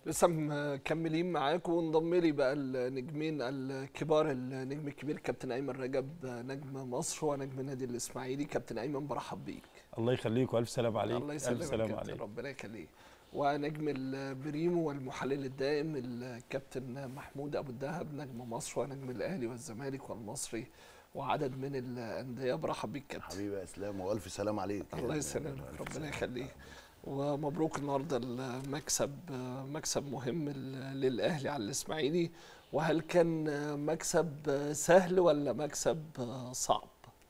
لسه مكملين معاكم وانضم لي بقى النجمين الكبار النجم الكبير كابتن ايمن رجب نجم مصر ونجم النادي الاسماعيلي كابتن ايمن برحب بيك الله يخليك والف سلام عليك الله يسلمك الف سلام كابتن، عليك ربنا يخليك ونجم البريمو والمحلل الدائم الكابتن محمود ابو الدهب نجم مصر ونجم الاهلي والزمالك والمصري وعدد من الانديه برحب بيك كابتن حبيبي يا اسلام والف سلام عليك الله يسلمك ربنا يخليك ومبروك النهارده المكسب مكسب مهم للاهلي على الاسماعيلي وهل كان مكسب سهل ولا مكسب صعب؟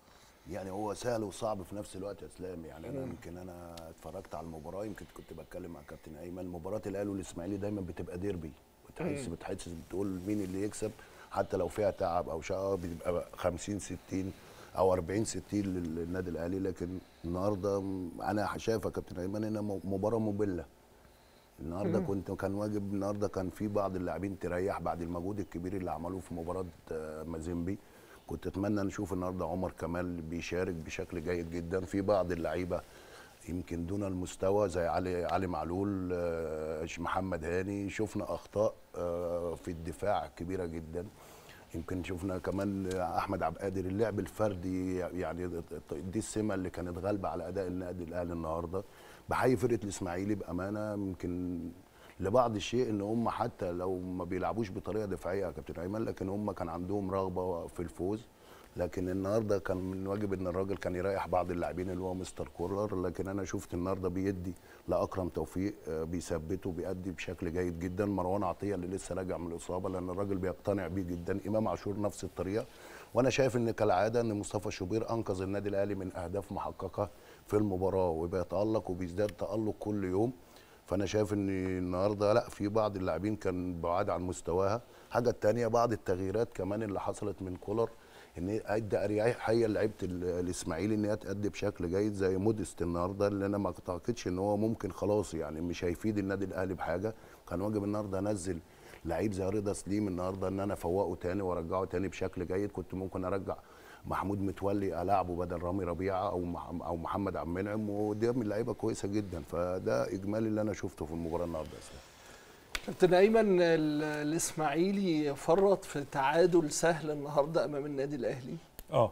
يعني هو سهل وصعب في نفس الوقت يا اسلام يعني انا يمكن انا اتفرجت على المباراه يمكن كنت بتكلم مع كابتن ايمن مباراه الاهلي والاسماعيلي دايما بتبقى ديربي بتحس بتحس بتقول مين اللي يكسب حتى لو فيها تعب او شقه بتبقى 50 60 او 40 60 للنادي الاهلي لكن النهارده انا شايف يا كابتن ايمن انها مباراه مبله النهارده كنت كان واجب النهارده كان في بعض اللاعبين تريح بعد المجهود الكبير اللي عملوه في مباراه آه، مازيمبي كنت اتمنى نشوف النهارده عمر كمال بيشارك بشكل جيد جدا في بعض اللعيبه يمكن دون المستوى زي علي علي معلول آه، محمد هاني شفنا اخطاء آه، في الدفاع كبيره جدا يمكن شفنا كمان احمد عبد القادر اللعب الفردي يعني دي السمه اللي كانت غالبه على اداء النادي الاهلي النهارده بحيي فرقه الاسماعيلي بامانه يمكن لبعض الشيء ان هم حتى لو ما بيلعبوش بطريقه دفاعيه يا كابتن ايمن لكن هم كان عندهم رغبه في الفوز لكن النهارده كان من واجب ان الراجل كان يريح بعض اللاعبين اللي هو مستر كولر لكن انا شفت النهارده بيدي لاكرم توفيق آه، بيثبته بيأدي بشكل جيد جدا مروان عطيه اللي لسه راجع من الاصابه لان الراجل بيقتنع بيه جدا امام عاشور نفس الطريقه وانا شايف ان كالعاده ان مصطفى شوبير انقذ النادي الاهلي من اهداف محققه في المباراه وبيتالق وبيزداد تالق كل يوم فانا شايف ان النهارده لا في بعض اللاعبين كان بعاد عن مستواها حاجه الثانيه بعض التغييرات كمان اللي حصلت من كولر ان ادى اريحيه لعيبه ال- الاسماعيلي ان هي تأدي بشكل جيد زي موديست النهارده اللي انا ما اعتقدش ان هو ممكن خلاص يعني مش هيفيد النادي الاهلي بحاجه كان واجب النهارده انزل لعيب زي رضا سليم النهارده ان انا افوقه تاني وارجعه تاني بشكل جيد كنت ممكن ارجع محمود متولي العبه بدل رامي ربيعه او مح- او محمد عبد المنعم ودي من لعيبه كويسه جدا فده اجمالي اللي انا شفته في المباراه النهارده يا إسلام. كابتن ايمن ال- الاسماعيلي فرط في تعادل سهل النهارده امام النادي الاهلي اه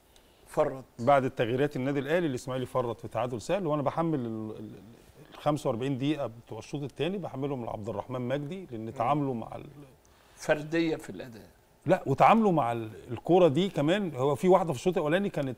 فرط بعد التغييرات النادي الاهلي الاسماعيلي فرط في تعادل سهل وانا بحمل ال ال- ال 45 دقيقه بتوع الشوط الثاني بحملهم لعبد الرحمن مجدي لان تعامله مع ال فرديه في الاداء لا وتعامله مع ال- الكوره دي كمان هو في واحده في الشوط الاولاني كانت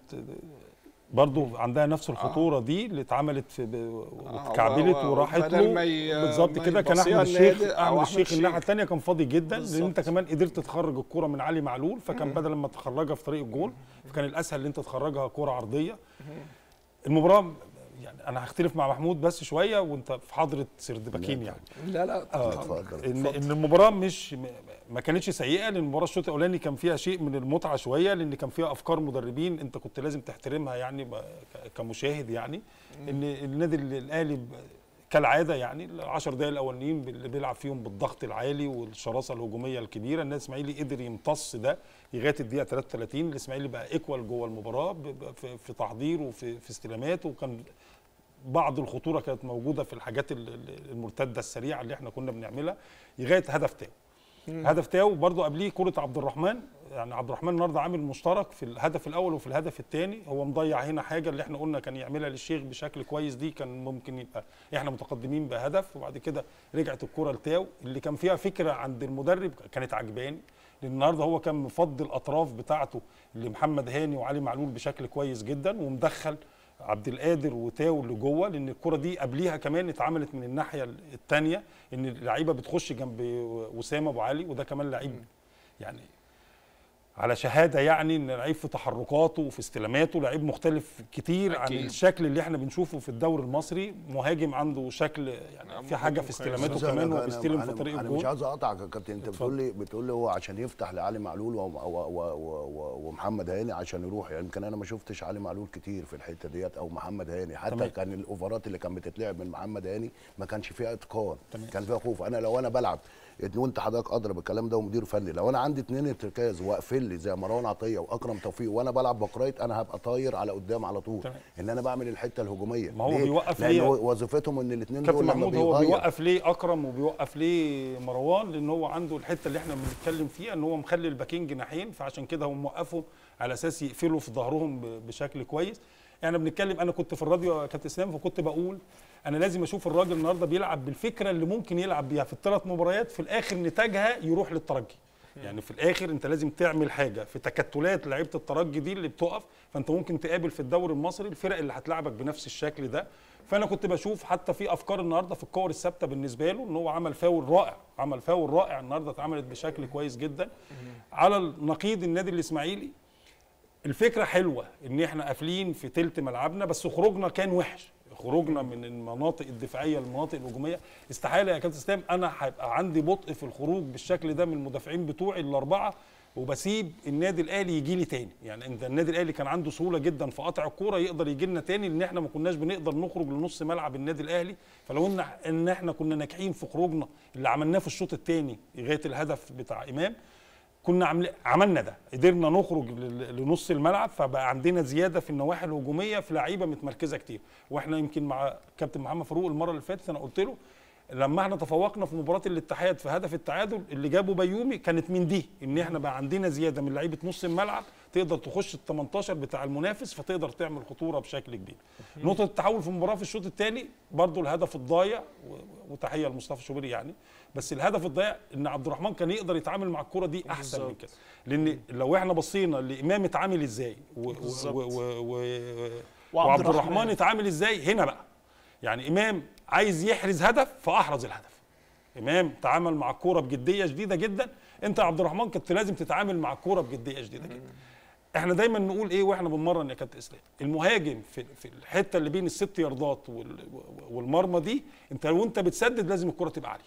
برضو عندها نفس الخطوره دي اللي اتعملت في ب- واتكعبلت هو- وراحت بدل ما له ي- بالظبط ما كده كان يبصيها احمد الشيخ النادي أو احمد أحمد الشيخ الناحيه الشيخ. الثانيه كان فاضي جدا لان بالظبط. انت كمان قدرت تخرج الكوره من علي معلول فكان بدل ما تخرجها في طريق الجول فكان الاسهل ان انت تخرجها كوره عرضيه المباراه يعني انا هختلف مع محمود بس شويه وانت في حضره سردباكين يعني لا لا آه، اتفضل. ان ان المباراه مش م- ما كانتش سيئه لان المباراه الشوط الاولاني كان فيها شيء من المتعه شويه لان كان فيها افكار مدربين انت كنت لازم تحترمها يعني ب- ك- كمشاهد يعني ان النادي ال- الاهلي ب- كالعاده يعني ال 10 دقائق الاولانيين اللي بيلعب فيهم بالضغط العالي والشراسه الهجوميه الكبيره النادي الاسماعيلي قدر يمتص ده لغايه الدقيقه 33 الاسماعيلي بقى ايكوال جوه المباراه ب- ب- في في تحضير وفي في استلامات وكان بعض الخطوره كانت موجوده في الحاجات ال- ال- المرتده السريعه اللي احنا كنا بنعملها لغايه هدف تاو هدف تاو برضو قبليه كره عبد الرحمن يعني عبد الرحمن النهارده عامل مشترك في الهدف الاول وفي الهدف الثاني هو مضيع هنا حاجه اللي احنا قلنا كان يعملها للشيخ بشكل كويس دي كان ممكن يبقى احنا متقدمين بهدف وبعد كده رجعت الكره لتاو اللي كان فيها فكره عند المدرب كانت عجباني لان النهارده هو كان مفضل الاطراف بتاعته لمحمد هاني وعلي معلول بشكل كويس جدا ومدخل عبد القادر وتاو اللي جوه لان الكره دي قبليها كمان اتعملت من الناحيه الثانيه ان اللعيبه بتخش جنب وسام ابو علي وده كمان لعيب يعني على شهاده يعني ان لعيب في تحركاته وفي استلاماته لعيب مختلف كتير عن أكيد. الشكل اللي احنا بنشوفه في الدوري المصري مهاجم عنده شكل يعني في حاجه في كويس. استلاماته بص، أنا- كمان أنا- وبيستلم في أنا- طريق انا مش الجول عاوز اقطعك يا كابتن انت اتفضل. بتقول لي بتقول لي هو عشان يفتح لعلي معلول و- و- و- و- و- ومحمد هاني عشان يروح يعني يمكن انا ما شفتش علي معلول كتير في الحته ديت او محمد هاني حتى تمام. كان الاوفرات اللي كانت بتتلعب من محمد هاني ما كانش فيها اتقان تمام. كان فيها خوف انا لو انا بلعب وانت حضرتك ادرى بالكلام ده ومدير فني لو انا عندي اتنين ارتكاز واقفين لي زي مروان عطيه واكرم توفيق وانا بلعب بقرايت انا هبقى طاير على قدام على طول تمام. ان انا بعمل الحته الهجوميه ما هو ليه؟ بيوقف لان ليه؟ هو وظيفتهم ان الاثنين كابتن دول لما محمود هو بيغير بيوقف ليه اكرم وبيوقف ليه مروان لان هو عنده الحته اللي احنا بنتكلم فيها ان هو مخلي الباكين جناحين فعشان كده هو موقفهم على اساس يقفلوا في ظهرهم ب- بشكل كويس احنا بنتكلم انا كنت في الراديو يا كابتن اسلام فكنت بقول انا لازم اشوف الراجل النهارده بيلعب بالفكره اللي ممكن يلعب بيها في الثلاث مباريات في الاخر نتاجها يروح للترجي يعني في الاخر انت لازم تعمل حاجه في تكتلات لعيبه الترجي دي اللي بتقف فانت ممكن تقابل في الدوري المصري الفرق اللي هتلعبك بنفس الشكل ده فانا كنت بشوف حتى في افكار النهارده في الكور الثابته بالنسبه له ان هو عمل فاول رائع عمل فاول رائع النهارده اتعملت بشكل كويس جدا على النقيض النادي الاسماعيلي الفكره حلوه ان احنا قافلين في تلت ملعبنا بس خروجنا كان وحش خروجنا من المناطق الدفاعيه للمناطق الهجوميه استحاله يا كابتن اسلام انا هيبقى عندي بطء في الخروج بالشكل ده من المدافعين بتوعي الاربعه وبسيب النادي الاهلي يجي لي تاني يعني انت النادي الاهلي كان عنده سهوله جدا في قطع الكوره يقدر يجي لنا تاني لان احنا ما كناش بنقدر نخرج لنص ملعب النادي الاهلي فلو ان ان احنا كنا ناجحين في خروجنا اللي عملناه في الشوط الثاني لغايه الهدف بتاع امام كنا عمل... عملنا ده قدرنا نخرج لل- لنص الملعب فبقى عندنا زياده في النواحي الهجوميه في لعيبه متمركزه كتير واحنا يمكن مع كابتن محمد فاروق المره اللي فاتت انا قلت له لما احنا تفوقنا في مباراه الاتحاد في هدف التعادل اللي جابه بيومي كانت من دي ان احنا بقى عندنا زياده من لعيبه نص الملعب تقدر تخش ال 18 بتاع المنافس فتقدر تعمل خطوره بشكل كبير. نقطه التحول في المباراه في الشوط الثاني برضو الهدف الضايع و- وتحيه لمصطفى شوبير يعني بس الهدف الضايع ان عبد الرحمن كان يقدر يتعامل مع الكره دي احسن من بالظبط. كده لان لو احنا بصينا لامام اتعامل ازاي و- و- بالظبط. و- و- و- وعبد وعبد الرحمن الرحمن. اتعامل ازاي هنا بقى يعني امام عايز يحرز هدف فاحرز الهدف امام تعامل مع الكوره بجديه شديده جدا انت يا عبد الرحمن كنت لازم تتعامل مع الكوره بجديه شديده جدا احنا دايما نقول ايه واحنا بنمرن يا كابتن اسلام المهاجم في في الحته اللي بين الست ياردات وال- والمرمى دي انت وانت بتسدد لازم الكره تبقى عاليه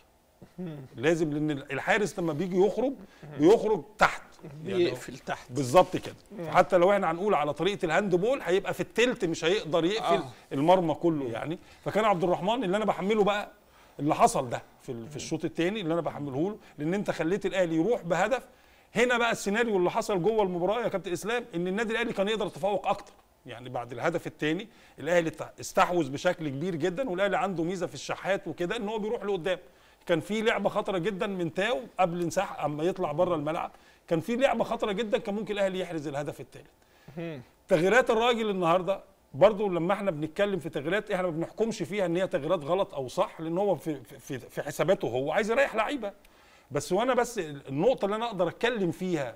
لازم لان الحارس لما بيجي يخرج بيخرج تحت يعني بيقفل تحت بالظبط كده حتى لو احنا هنقول على طريقه الهاند بول هيبقى في التلت مش هيقدر يقفل آه. آه. المرمى كله يعني فكان عبد الرحمن اللي انا بحمله بقى اللي حصل ده في ال- في الشوط الثاني اللي انا بحمله له لان انت خليت الاهلي يروح بهدف هنا بقى السيناريو اللي حصل جوه المباراه يا كابتن اسلام ان النادي الاهلي كان يقدر يتفوق اكتر يعني بعد الهدف الثاني الاهلي تع- استحوذ بشكل كبير جدا والاهلي عنده ميزه في الشحات وكده ان هو بيروح لقدام كان في لعبه خطره جدا من تاو قبل انسحاب اما يطلع بره الملعب كان في لعبه خطره جدا كان ممكن الاهلي يحرز الهدف الثالث تغييرات الراجل النهارده برضو لما احنا بنتكلم في تغييرات احنا ما بنحكمش فيها ان هي تغييرات غلط او صح لان هو في في في حساباته هو عايز يريح لعيبه بس وانا بس النقطه اللي انا اقدر اتكلم فيها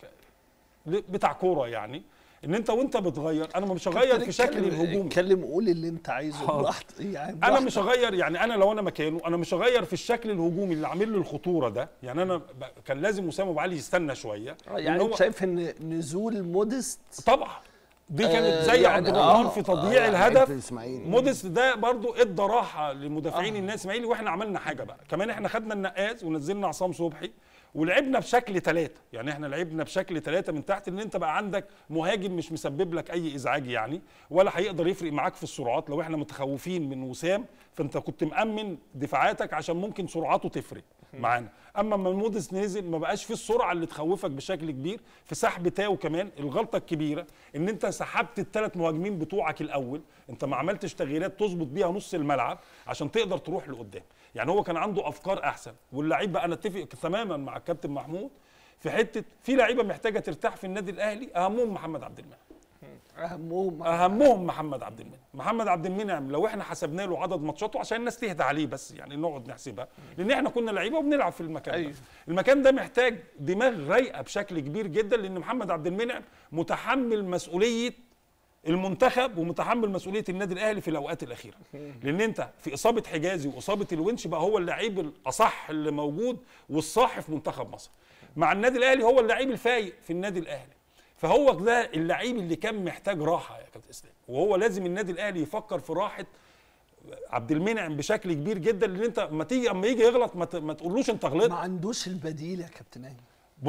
بتاع كوره يعني ان انت وانت بتغير انا مش هغير في شكل اتكلم- الهجوم اتكلم قول اللي انت عايزه براحتك يعني انا براحتك. مش هغير يعني انا لو انا مكانه انا مش هغير في الشكل الهجومي اللي عامل لي الخطوره ده يعني انا ب- كان لازم اسامه ابو علي يستنى شويه آه، لأن يعني هو- انت شايف ان نزول مودست طبعا دي كانت آه، زي يعني عبد الرحمن آه، في تضييع آه، الهدف لعيبة الإسماعيلي. موديست ده برضو ادى راحه لمدافعين النادي الاسماعيلي واحنا عملنا حاجه بقى كمان احنا خدنا النقاز ونزلنا عصام صبحي ولعبنا بشكل ثلاثه يعني احنا لعبنا بشكل ثلاثه من تحت ان انت بقى عندك مهاجم مش مسبب لك اي ازعاج يعني ولا هيقدر يفرق معاك في السرعات لو احنا متخوفين من وسام فانت كنت مامن دفاعاتك عشان ممكن سرعاته تفرق معانا اما لما موديس نزل ما بقاش فيه السرعه اللي تخوفك بشكل كبير في سحب تاو كمان الغلطه الكبيره ان انت سحبت الثلاث مهاجمين بتوعك الاول انت ما عملتش تغييرات تظبط بيها نص الملعب عشان تقدر تروح لقدام يعني هو كان عنده افكار احسن واللعيب بقى انا اتفق تماما مع الكابتن محمود في حته في لعيبه محتاجه ترتاح في النادي الاهلي اهمهم محمد عبد المنعم اهمهم اهمهم محمد عبد المنعم محمد عبد المنعم لو احنا حسبنا له عدد ماتشاته عشان الناس تهدى عليه بس يعني نقعد نحسبها لان احنا كنا لعيبه وبنلعب في المكان أيوة. ده المكان ده محتاج دماغ رايقه بشكل كبير جدا لان محمد عبد المنعم متحمل مسؤوليه المنتخب ومتحمل مسؤوليه النادي الاهلي في الاوقات الاخيره لان انت في اصابه حجازي واصابه الونش بقى هو اللعيب الاصح اللي موجود والصح في منتخب مصر مع النادي الاهلي هو اللعيب الفايق في النادي الاهلي فهو ده اللعيب اللي كان محتاج راحه يا كابتن اسلام وهو لازم النادي الاهلي يفكر في راحه عبد المنعم بشكل كبير جدا لان انت اما تيجي اما يجي يغلط ما, ت- ما تقولوش انت ما غلطت عندوش البديل يا كابتن ايمن بص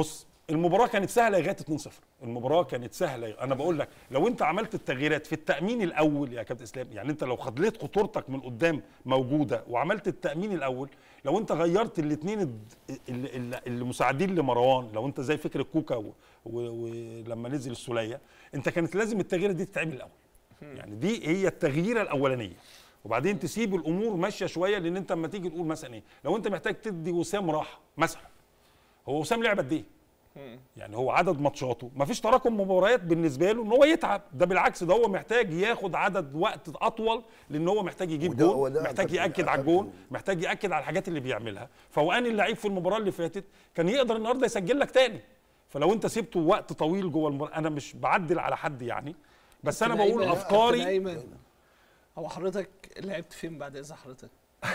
المباراه كانت سهله لغايه 2-0 المباراه كانت سهله انا بقول لك لو انت عملت التغييرات في التامين الاول يا كابتن اسلام يعني انت لو خليت خطورتك من قدام موجوده وعملت التامين الاول لو انت غيرت الاثنين اللي مساعدين لمروان لو انت زي فكره كوكا و- و- ولما نزل السوليه انت كانت لازم التغييره دي تتعمل الاول يعني دي هي التغييره الاولانيه وبعدين تسيب الامور ماشيه شويه لان انت لما تيجي تقول مثلا ايه لو انت محتاج تدي وسام راحه مثلا هو وسام لعب قد ايه؟ يعني هو عدد ماتشاته مفيش تراكم مباريات بالنسبه له ان هو يتعب ده بالعكس ده هو محتاج ياخد عدد وقت اطول لان هو محتاج يجيب وده- جول وده محتاج كابتن- ياكد على الجول محتاج ياكد على الحاجات اللي بيعملها فوقان اللعيب في المباراه اللي فاتت كان يقدر النهارده يسجل لك تاني فلو انت سبته وقت طويل جوه المباراه انا مش بعدل على حد يعني بس انا كابتن بقول أيمن- كابتن افكاري أيمن، هو حضرتك لعبت فين بعد اذن حضرتك؟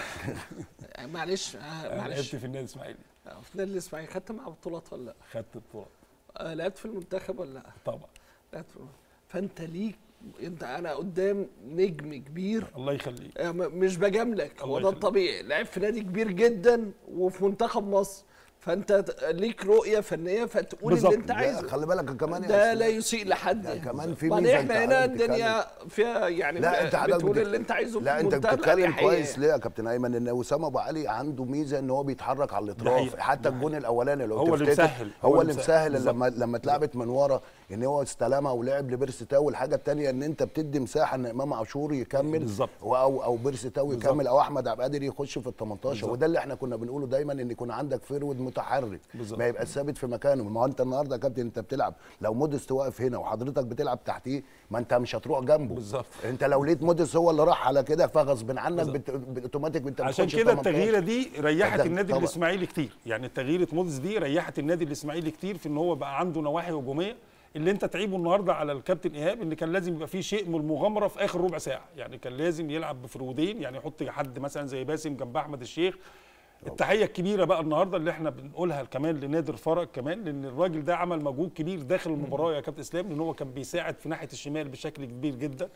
يعني معلش آه، أنا لعبت معلش في النادي الاسماعيلي آه، في نادي الاسماعيلي خدت معاه بطولات ولا لا؟ خدت البطوله آه، لعبت في المنتخب ولا لا؟ طبعا لعبت في فانت ليك انت انا قدام نجم كبير الله يخليك آه، م- مش بجاملك هو الله ده يخليك. الطبيعي لعب في نادي كبير جدا وفي منتخب مصر فانت ت- ليك رؤيه فنيه فتقول بالظبط. اللي انت لا، عايزه خلي بالك كمان يا ده إسلام. لا يسيء لحد لا، كمان في بعدين ميزة احنا أنت هنا حضرتك الدنيا فيها يعني لا انت حضرتك بتقول بتك- اللي انت عايزه لا انت بمنتهى بتتكلم الأريحية كويس يعني. ليه يا كابتن ايمن ان وسام ابو علي عنده ميزه ان هو بيتحرك على الاطراف حقيقة. حتى الجون الاولاني لو هو اللي تفتكر، مسهل. هو اللي مسهل بالظبط. لما لما اتلعبت من ورا ان هو استلمها ولعب لبيرس تاو الحاجه الثانيه ان انت بتدي مساحه ان امام عاشور يكمل بالظبط. و- او او بيرس تاو بالظبط. يكمل او احمد عبد القادر يخش في ال 18 بالظبط. وده اللي احنا كنا بنقوله دايما ان يكون عندك فيرود متحرك بالظبط. ما يبقى ثابت في مكانه ما هو انت النهارده يا كابتن انت بتلعب لو مودست واقف هنا وحضرتك بتلعب تحتيه ما انت مش هتروح جنبه بالظبط. انت لو لقيت مودست هو اللي راح على كده فغصب عنك بالظبط. بت- بالاوتوماتيك انت عشان بتخش كده 18. التغييره دي ريحت ده النادي طبعا. الاسماعيلي كتير يعني تغييره موديس دي ريحت النادي الاسماعيلي كتير في ان هو بقى عنده نواحي هجوميه اللي انت تعيبه النهارده على الكابتن ايهاب ان كان لازم يبقى فيه شيء من المغامره في اخر ربع ساعه يعني كان لازم يلعب بفرودين يعني يحط حد مثلا زي باسم جنب احمد الشيخ التحيه الكبيره بقى النهارده اللي احنا بنقولها كمان لنادر فرج كمان لان الراجل ده عمل مجهود كبير داخل المباراه يا كابتن اسلام لان هو كان بيساعد في ناحيه الشمال بشكل كبير جدا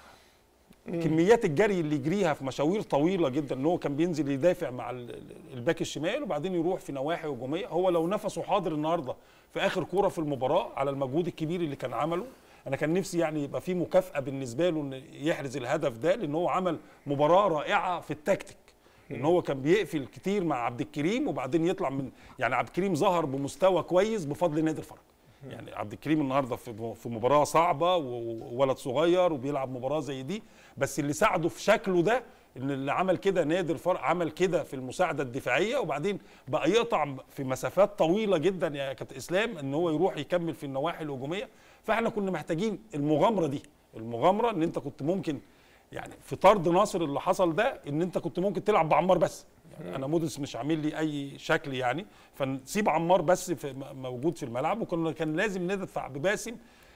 كميات الجري اللي يجريها في مشاوير طويله جدا ان هو كان بينزل يدافع مع ال- ال- الباك الشمال وبعدين يروح في نواحي هجوميه هو لو نفسه حاضر النهارده في اخر كوره في المباراه على المجهود الكبير اللي كان عمله انا كان نفسي يعني يبقى في مكافاه بالنسبه له ان يحرز الهدف ده لان هو عمل مباراه رائعه في التكتيك ان هو كان بيقفل كتير مع عبد الكريم وبعدين يطلع من يعني عبد الكريم ظهر بمستوى كويس بفضل نادر فرج يعني عبد الكريم النهارده في في مباراه صعبه وولد صغير وبيلعب مباراه زي دي بس اللي ساعده في شكله ده ان اللي عمل كده نادر فرق عمل كده في المساعده الدفاعيه وبعدين بقى يقطع في مسافات طويله جدا يا كابتن اسلام ان هو يروح يكمل في النواحي الهجوميه فاحنا كنا محتاجين المغامره دي المغامره ان انت كنت ممكن يعني في طرد ناصر اللي حصل ده ان انت كنت ممكن تلعب بعمار بس يعني انا موديس مش عامل لي اي شكل يعني فنسيب عمار بس في م- موجود في الملعب وكنا كان لازم ندفع بباسم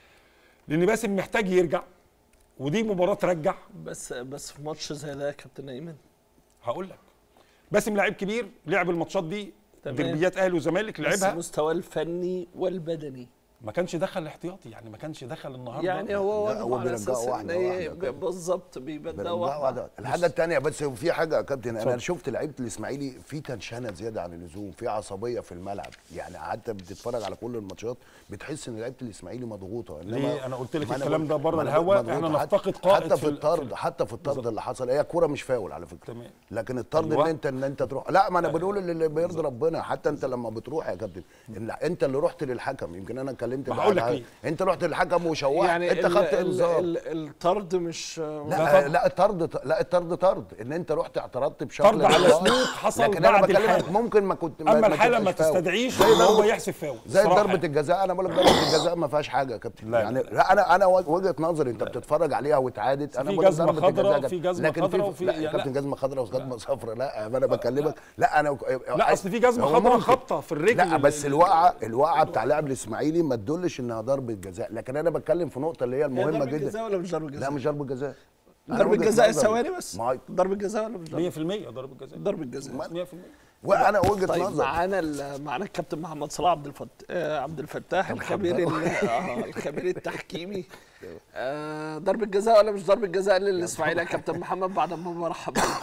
لان باسم محتاج يرجع ودي مباراه ترجع بس بس في ماتش زي ده يا كابتن ايمن هقول لك باسم لعيب كبير لعب الماتشات دي تمام. دربيات اهلي وزمالك بس لعبها مستواه الفني والبدني ما كانش دخل احتياطي يعني ما كانش دخل النهارده يعني هو لا، واخده هو على بيرجعه اساس ان واحدة هي واحدة كده. بالظبط بيبدأ بنرجع واحده واحدة. الحاجه الثانيه بس في حاجه يا كابتن انا اتفضل. شفت لعيبه الاسماعيلي في تنشنه زياده عن اللزوم في عصبيه في الملعب يعني حتى بتتفرج على كل الماتشات بتحس ان لعيبه الاسماعيلي مضغوطه ليه؟ أنا قلت لك ما الكلام بقول- ده بره ما أنا الهوا، بقول إحنا مضغوطة. نفتقد قائد حتى في في ال- الطرد في ال- حتى في الطرد بالظبط. اللي حصل هي كوره مش فاول على فكره تمام. لكن الطرد أيوة. ان انت ان انت تروح لا ما انا بنقول اللي بيرضي ربنا حتى انت لما بتروح يا كابتن إن انت اللي رحت للحكم يمكن انا اتكلمت ما هقول لك بعدها. ليه. انت رحت للحكم وشوحت يعني انت ال- خدت ال- انذار ال- الطرد مش لا لا الطرد لا الطرد طرد ان انت رحت اعترضت بشكل طرد على غلط. سلوك حصل لكن انا بعد بكلمك الحالة. ممكن ما كنت اما الحاله ما تبقاش فاول. تستدعيش زي ان هو ضربة- يحسب فاول زي صراحة ضربه يعني. الجزاء انا بقول لك ضربه الجزاء ما فيهاش حاجه يا كابتن لا، يعني لا. لا انا انا وجهه نظري انت بتتفرج عليها واتعادت انا في بقول لك جزمة ضربة خضراء، الجزاء في جت. جزمة لكن خضراء وفي- لا يا يا كابتن لا. جزمه خضراء وجزمه صفراء لا انا بكلمك لا انا لا اصل في جزمه هو خضراء ممكن. خبطه في الرجل لا ال- بس ال- الوقعه الوقعه بتاع لاعب الاسماعيلي ما تدلش انها ضربه جزاء لكن انا بتكلم في نقطه اللي هي هي المهمه ضربة جدا جزاء ولا مش ضربة لا جزاء؟ مش ضربه جزاء أنا ضربة وجهة جزاء نظري. ثواني بس ما هي- ضربة جزاء ولا مش ضربة؟ 100% ضربه جزاء ضربة جزاء 100% وانا وجهه طيب نظر معانا ال- معانا الكابتن محمد صلاح عبد الفت... آه، عبد الفتاح الخبير ال- آه، الخبير التحكيمي آه، ضربة جزاء ولا مش ضربة جزاء للاسماعيلي يا كابتن محمد بعد ما برحب بيك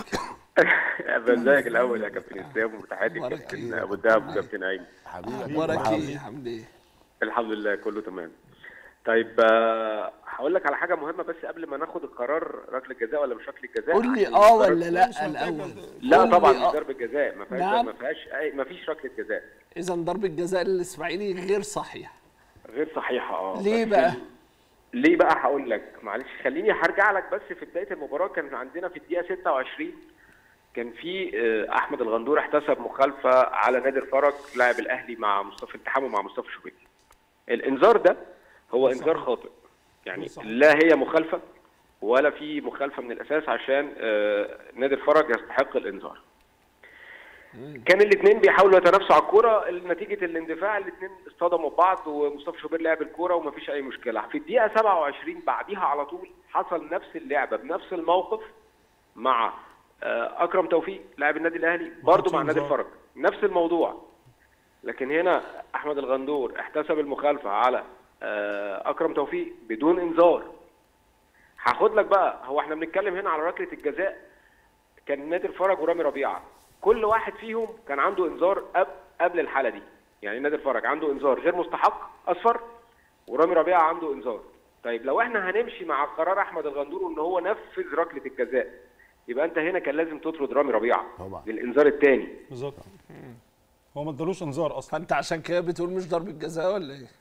ازيك الاول يا كابتن اسلام وتحياتي مبارك كابتن إيه. ابو الدهب وكابتن ايمن حبيبي اخبارك حبيبي. ايه عامل ايه الحمد لله كله تمام طيب آه، هقول لك على حاجه مهمه بس قبل ما ناخد القرار ركله جزاء ولا مش ركله جزاء قول لي عشان اه القرار- ولا لا مش محتاج الاول لا قول لي طبعا آه. مش ضربه جزاء ما فيهاش نعم. ما فيهاش أي- ما فيش ركله جزاء اذا ضربه جزاء للاسماعيلي غير صحيح غير صحيحه اه ليه بس بقى ليه بقى هقول لك معلش خليني هرجع لك بس في بدايه المباراه كان عندنا في الدقيقه 26 كان في آه، احمد الغندور احتسب مخالفه على نادر فرج لاعب الاهلي مع مصطفى التحام مع مصطفى شوبير الانذار ده هو انذار خاطئ يعني صحيح. لا هي مخالفه ولا في مخالفه من الاساس عشان آه، نادر فرج يستحق الانذار كان الاثنين بيحاولوا يتنافسوا على الكوره نتيجه الاندفاع الاثنين اصطدموا ببعض ومصطفى شوبير لعب الكوره ومفيش اي مشكله في الدقيقه 27 بعديها على طول حصل نفس اللعبه بنفس الموقف مع آه، اكرم توفيق لاعب النادي الاهلي برضه مع نادي إنذار. الفرج نفس الموضوع لكن هنا احمد الغندور احتسب المخالفه على آه، اكرم توفيق بدون انذار هاخد لك بقى هو احنا بنتكلم هنا على ركله الجزاء كان نادي الفرج ورامي ربيعه كل واحد فيهم كان عنده انذار قبل قبل الحاله دي يعني نادي الفرج عنده انذار غير مستحق اصفر ورامي ربيعه عنده انذار طيب لو احنا هنمشي مع قرار احمد الغندور ان هو نفذ ركله الجزاء يبقى انت هنا كان لازم تطرد رامي ربيعه طبعا. للانذار الثاني بالظبط هو ما ادالوش انذار اصلا فانت عشان كده بتقول مش ضربه جزاء ولا ايه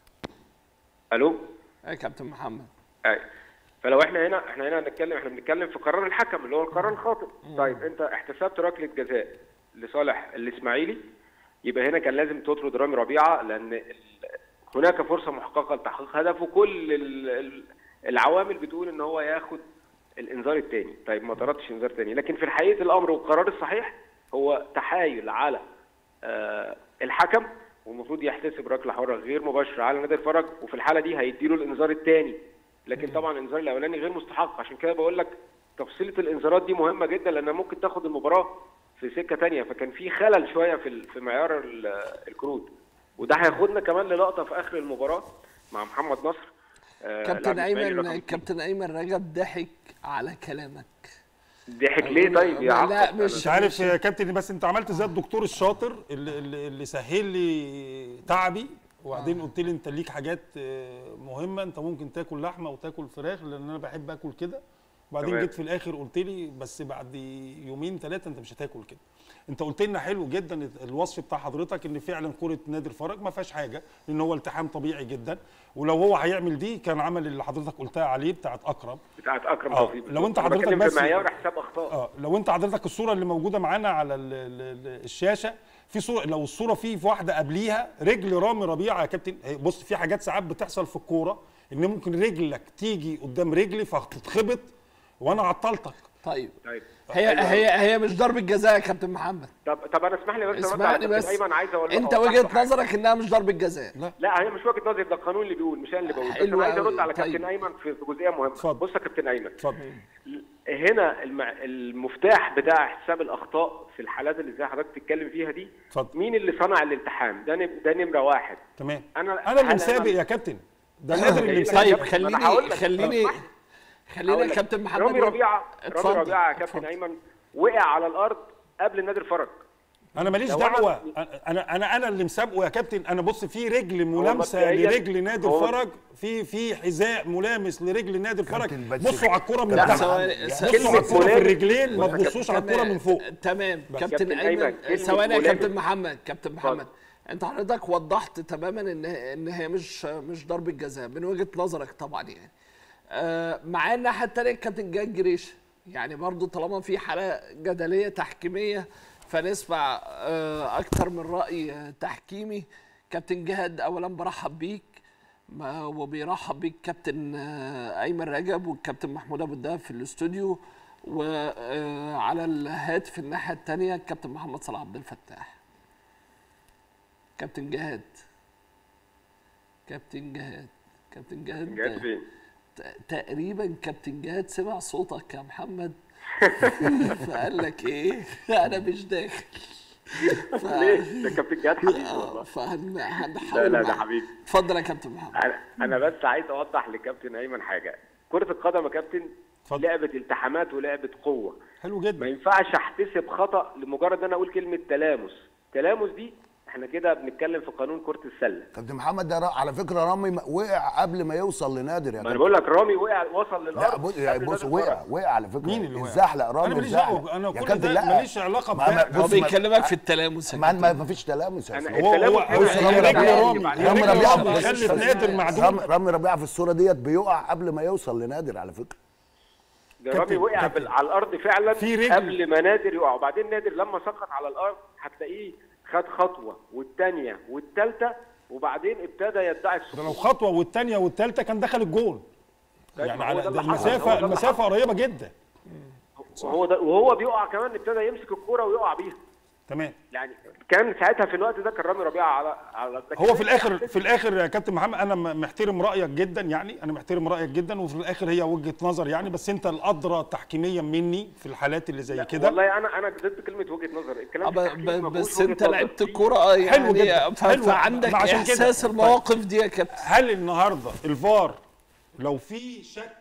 الو يا كابتن محمد أي. فلو احنا هنا احنا هنا هنتكلم احنا بنتكلم في قرار الحكم اللي هو القرار الخاطئ طيب انت احتسبت ركله جزاء لصالح الاسماعيلي يبقى هنا كان لازم تطرد رامي ربيعه لان ال- هناك فرصه محققه لتحقيق هدفه كل ال- ال- العوامل بتقول ان هو ياخد الانذار الثاني طيب ما طردش انذار ثاني لكن في حقيقه الامر والقرار الصحيح هو تحايل على آه، الحكم والمفروض يحتسب ركله حره غير مباشره على نادي الفرج وفي الحاله دي هيديله الانذار الثاني لكن طبعا الانذار الاولاني غير مستحق عشان كده بقول لك تفصيله الانذارات دي مهمه جدا لانها ممكن تاخد المباراه في سكه تانية فكان في خلل شويه في ال- في معيار ال- الكروت وده هياخدنا كمان للقطه في اخر المباراه مع محمد نصر آه، كابتن لاعب الإسماعيلي رقم ايمن اتنين. كابتن ايمن رجب ضحك على كلامك ضحك ليه طيب يا لا، عم مش- مش عارف يا كابتن بس انت عملت زي الدكتور الشاطر اللي, اللي, اللي سهل لي تعبي وبعدين قلت لي انت ليك حاجات آه، مهمه انت ممكن تاكل لحمه وتاكل فراخ لان انا بحب اكل كده وبعدين تمام. جيت في الاخر قلت لي بس بعد يومين ثلاثه انت مش هتاكل كده انت قلت لنا حلو جدا الوصف بتاع حضرتك ان فعلا كره نادي الفرج ما فيهاش حاجه لان هو التحام طبيعي جدا ولو هو هيعمل دي كان عمل اللي حضرتك قلتها عليه بتاعت اكرم بتاعت اكرم آه، توفيق لو انت أنا حضرتك بتكلم بس- في معيار حساب اخطاء اه لو انت حضرتك الصوره اللي موجوده معانا على ال ال ال الشاشه في صوره لو الصوره في في واحده قبليها رجل رامي ربيعه يا كابتن هي- بص في حاجات ساعات بتحصل في الكوره ان ممكن رجلك تيجي قدام رجلي فتتخبط وانا عطلتك طيب طيب هي حلو أوي. هي هي مش ضربه جزاء يا كابتن محمد طب طب انا اسمح لي بس أرد على اسمعني كابتن بس ايمن عايز اقول انت أوضح له وجهه حاجة. نظرك انها مش ضربه جزاء لا هي مش وجهه نظري ده القانون اللي بيقول مش انا اللي بقول بس حلو انا عايز أوي. ارد على طيب. كابتن ايمن في في جزئيه مهمه اتفضل. بص يا كابتن ايمن اتفضل هنا المع... المفتاح بتاع حساب الاخطاء في الحالات اللي زي حضرتك بتتكلم فيها دي اتفضل. مين اللي صنع الالتحام ده نم... ده نمره واحد تمام أنا- انا اللي هل مسابق أنا- يا كابتن ده نادر اللي طيب، مسابق طيب ما أنا هقول خليني لك. خليني اسمح لي. خلينا هقول يا لك. كابتن محمد رامي ربيعه رامي اتفضل، ربيعه يا كابتن اتفضل. ايمن وقع على الارض قبل نادي الفرج انا ماليش لو أنا- دعوه انا انا انا اللي مسابقه يا كابتن انا بص في رجل ملامسه مبدئياً- لرجل نادي هو- الفرج في في حذاء ملامس لرجل نادي الفرج كابتن بس- بصوا على الكوره من لا، تحت ثواني، بصوا على كلمة الكوره في ملامس. الرجلين ما بص يا تبصوش على الكوره من فوق تمام كابتن كابتن ايمن أيمن، كلمة ثواني يا ملامس. كابتن محمد كابتن محمد انت حضرتك وضحت تماما ان ان هي مش مش ضربه جزاء من وجهه نظرك طبعا يعني آه مع الناحيه الثانيه الكابتن جاد جريش يعني برضو طالما في حاله جدليه تحكيميه فنسمع آه اكتر من راي آه، تحكيمي كابتن جهاد اولا برحب بيك ما- وبيرحب بيك كابتن آه، ايمن رجب والكابتن محمود ابو الدهب في الاستوديو وعلى الهاتف الناحيه الثانيه الكابتن محمد صلاح عبد الفتاح كابتن جهاد كابتن جهاد كابتن جهاد جهاد فين؟ ت- تقريبا كابتن جهاد سمع صوتك يا محمد فقال لك ايه انا مش داخل ف... ليه؟ ده كابتن جهاد حبيبي آه، والله فهن لا هنحاول لا ده معاك. حبيبي اتفضل يا كابتن محمد انا انا بس عايز اوضح لكابتن ايمن حاجه كره القدم يا كابتن اتفضل. لعبه التحامات ولعبه قوه حلو ما جدا ينفعش احتسب خطا لمجرد ان انا اقول كلمه تلامس تلامس دي احنا كده بنتكلم في قانون كره السله كابتن محمد ده را- على فكره رامي م- وقع قبل ما يوصل لنادر يا ما انا كابتن بقول لك رامي وقع وصل لا للارض بص يعني قبل بص نادر وقع فرج. وقع على فكره مين اللي وقع؟ الزحلق رامي أنا ماليش الزحلق دعوة، أنا يا كل كابتن ده لا. ماليش علاقة ما- ما- بده. هو بص ما- بيكلمك في التلامس يا ما كابتن. ما ما فيش تلامس يا أنا- أستاذ. هو التلامس هو هنا هو يعني رجل يعني رامي بعد- رجل رامي رامي ربيعة خلت بس- نادر معدوم رامي رامي ربيعه في الصوره ديت بيقع قبل ما يوصل لنادر على فكره ده كابتن- رامي وقع كابتن. بال- على الارض فعلا في رجل. قبل ما نادر يقع وبعدين نادر لما سقط على الارض هتلاقيه خد خطوه والثانيه والثالثه وبعدين ابتدى يدعي ده السقوط لو خطوه والثانيه والثالثه كان دخل الجول طيب يعني ما هو على ده ده اللي حصل، هو المسافه ده اللي المسافه قريبه جدا وهو ده وهو بيقع كمان ابتدى يمسك الكوره ويقع بيها تمام يعني كان ساعتها في الوقت ده كان رامي ربيعه على على هو في الاخر في الاخر يا كابتن محمد انا م- محترم رايك جدا يعني انا محترم رايك جدا وفي الاخر هي وجهه نظر يعني بس انت الادرى تحكيميا مني في الحالات اللي زي لا، كده والله انا انا ضد كلمه وجهه نظر الكلام آه، في ب- التحكيم ب- ما فيهوش بس وجهة انت نظر. لعبت في- الكوره آه، يعني جدا، ف- حلو. فعندك ما عشان كده. احساس طيب. المواقف دي يا كابتن هل النهارده الفار لو في شك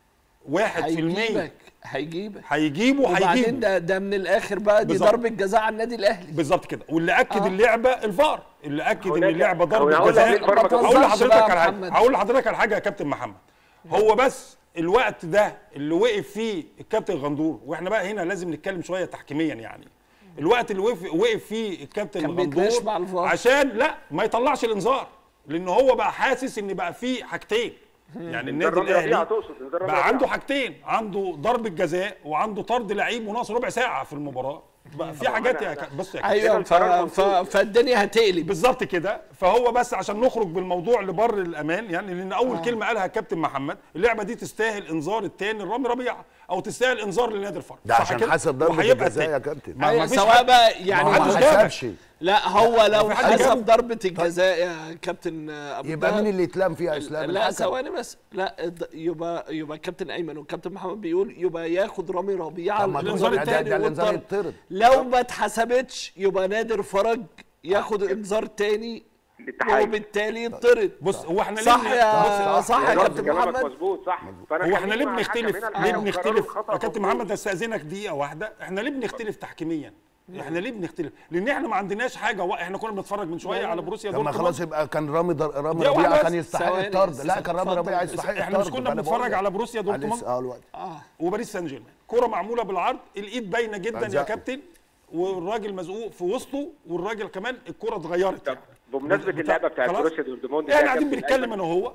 1% هيجيبك هيجيبه هيجيبه وبعدين هيجيبه ده ده من الاخر بقى دي بالظبط. ضربه جزاء على النادي الاهلي بالظبط كده واللي اكد آه. اللعبه الفار اللي اكد ان هناك- اللعبه هو ضربه هقول لك جزاء ليه الفار ما تهزرش هقول بقى لحضرتك يا على حاجه محمد. هقول لحضرتك على حاجه يا كابتن محمد هو بس الوقت ده اللي وقف فيه الكابتن غندور واحنا بقى هنا لازم نتكلم شويه تحكيميا يعني الوقت اللي وقف وقف فيه الكابتن كان بيتناقش غندور مع الفار. عشان لا ما يطلعش الانذار لان هو بقى حاسس ان بقى فيه حاجتين يعني النادي رامي ربيعة الاهلي تقصد، إنذار رامي بقى عنده ربيعة. حاجتين عنده ضربه جزاء وعنده طرد لعيب وناقص ربع ساعه في المباراه بقى في حاجات يا ك- بص يا كابتن ايوه ف... القرار ف... مظبوط. فالدنيا هتقلب بالظبط كده فهو بس عشان نخرج بالموضوع لبر الامان يعني لان اول آه. كلمه قالها كابتن محمد اللعبه دي تستاهل انذار الثاني لرامي ربيعه او تستاهل انذار لنادي الفرق ده صح عشان كده؟ حسب ضربة وهيبقى الجزاء التاني. يا كابتن. ما- أيوة ما فيش سواء حد- بقى يعني ما هو ما ما حدش هو- جابك. حسبش لا هو لو في حد حسب جابه؟ ضربه الجزاء يا كابتن ابو يبقى الدهب، مين اللي يتلام فيها اسلام لا الحكم. ثواني بس لا الد- يبقى يبقى الكابتن ايمن والكابتن محمد بيقول يبقى ياخد رامي ربيعه طب ما الانذار ده- ده- الثاني ده الإنذار والطرد. يطرد. لو ما اتحسبتش يبقى نادر فرج ياخد انذار تاني للتحكيم. وبالتالي يطرد بص هو احنا صح ليه يا صح، صح يا بالظبط، كابتن كلامك محمد مظبوط صح فانا هو احنا ليه خليني مع الحكم بنختلف هنا ليه الحكم بنختلف قرار الخطأ يا كابتن مظبوط. محمد استاذنك دقيقه واحده احنا ليه بنختلف تحكيميا احنا ليه بنختلف لان احنا ما عندناش حاجه و... احنا كنا بنتفرج من شويه على بروسيا طب ما دورتموند خلاص يبقى كان رامي در... رامي دقيقة واحدة ربيعه بس. كان يستحق ثواني، الطرد لا س- كان رامي اتفضل. ربيعه يستحق احنا مش الطرد، كنا فأنا بنتفرج بقول على لك. بروسيا آه، دورتموند لسه اه الوقت وباريس سان جيرمان كرة معمولة بالعرض الايد باينة جدا يا أجزاء. كابتن والراجل مزقوق في وسطه والراجل كمان الكرة اتغيرت طب يعني. بمناسبه بتاع- اللعبه بتاعت خلاص؟ بروسيا دورتموند دي يا احنا قاعدين كابتن بنتكلم أيمن، انا وهو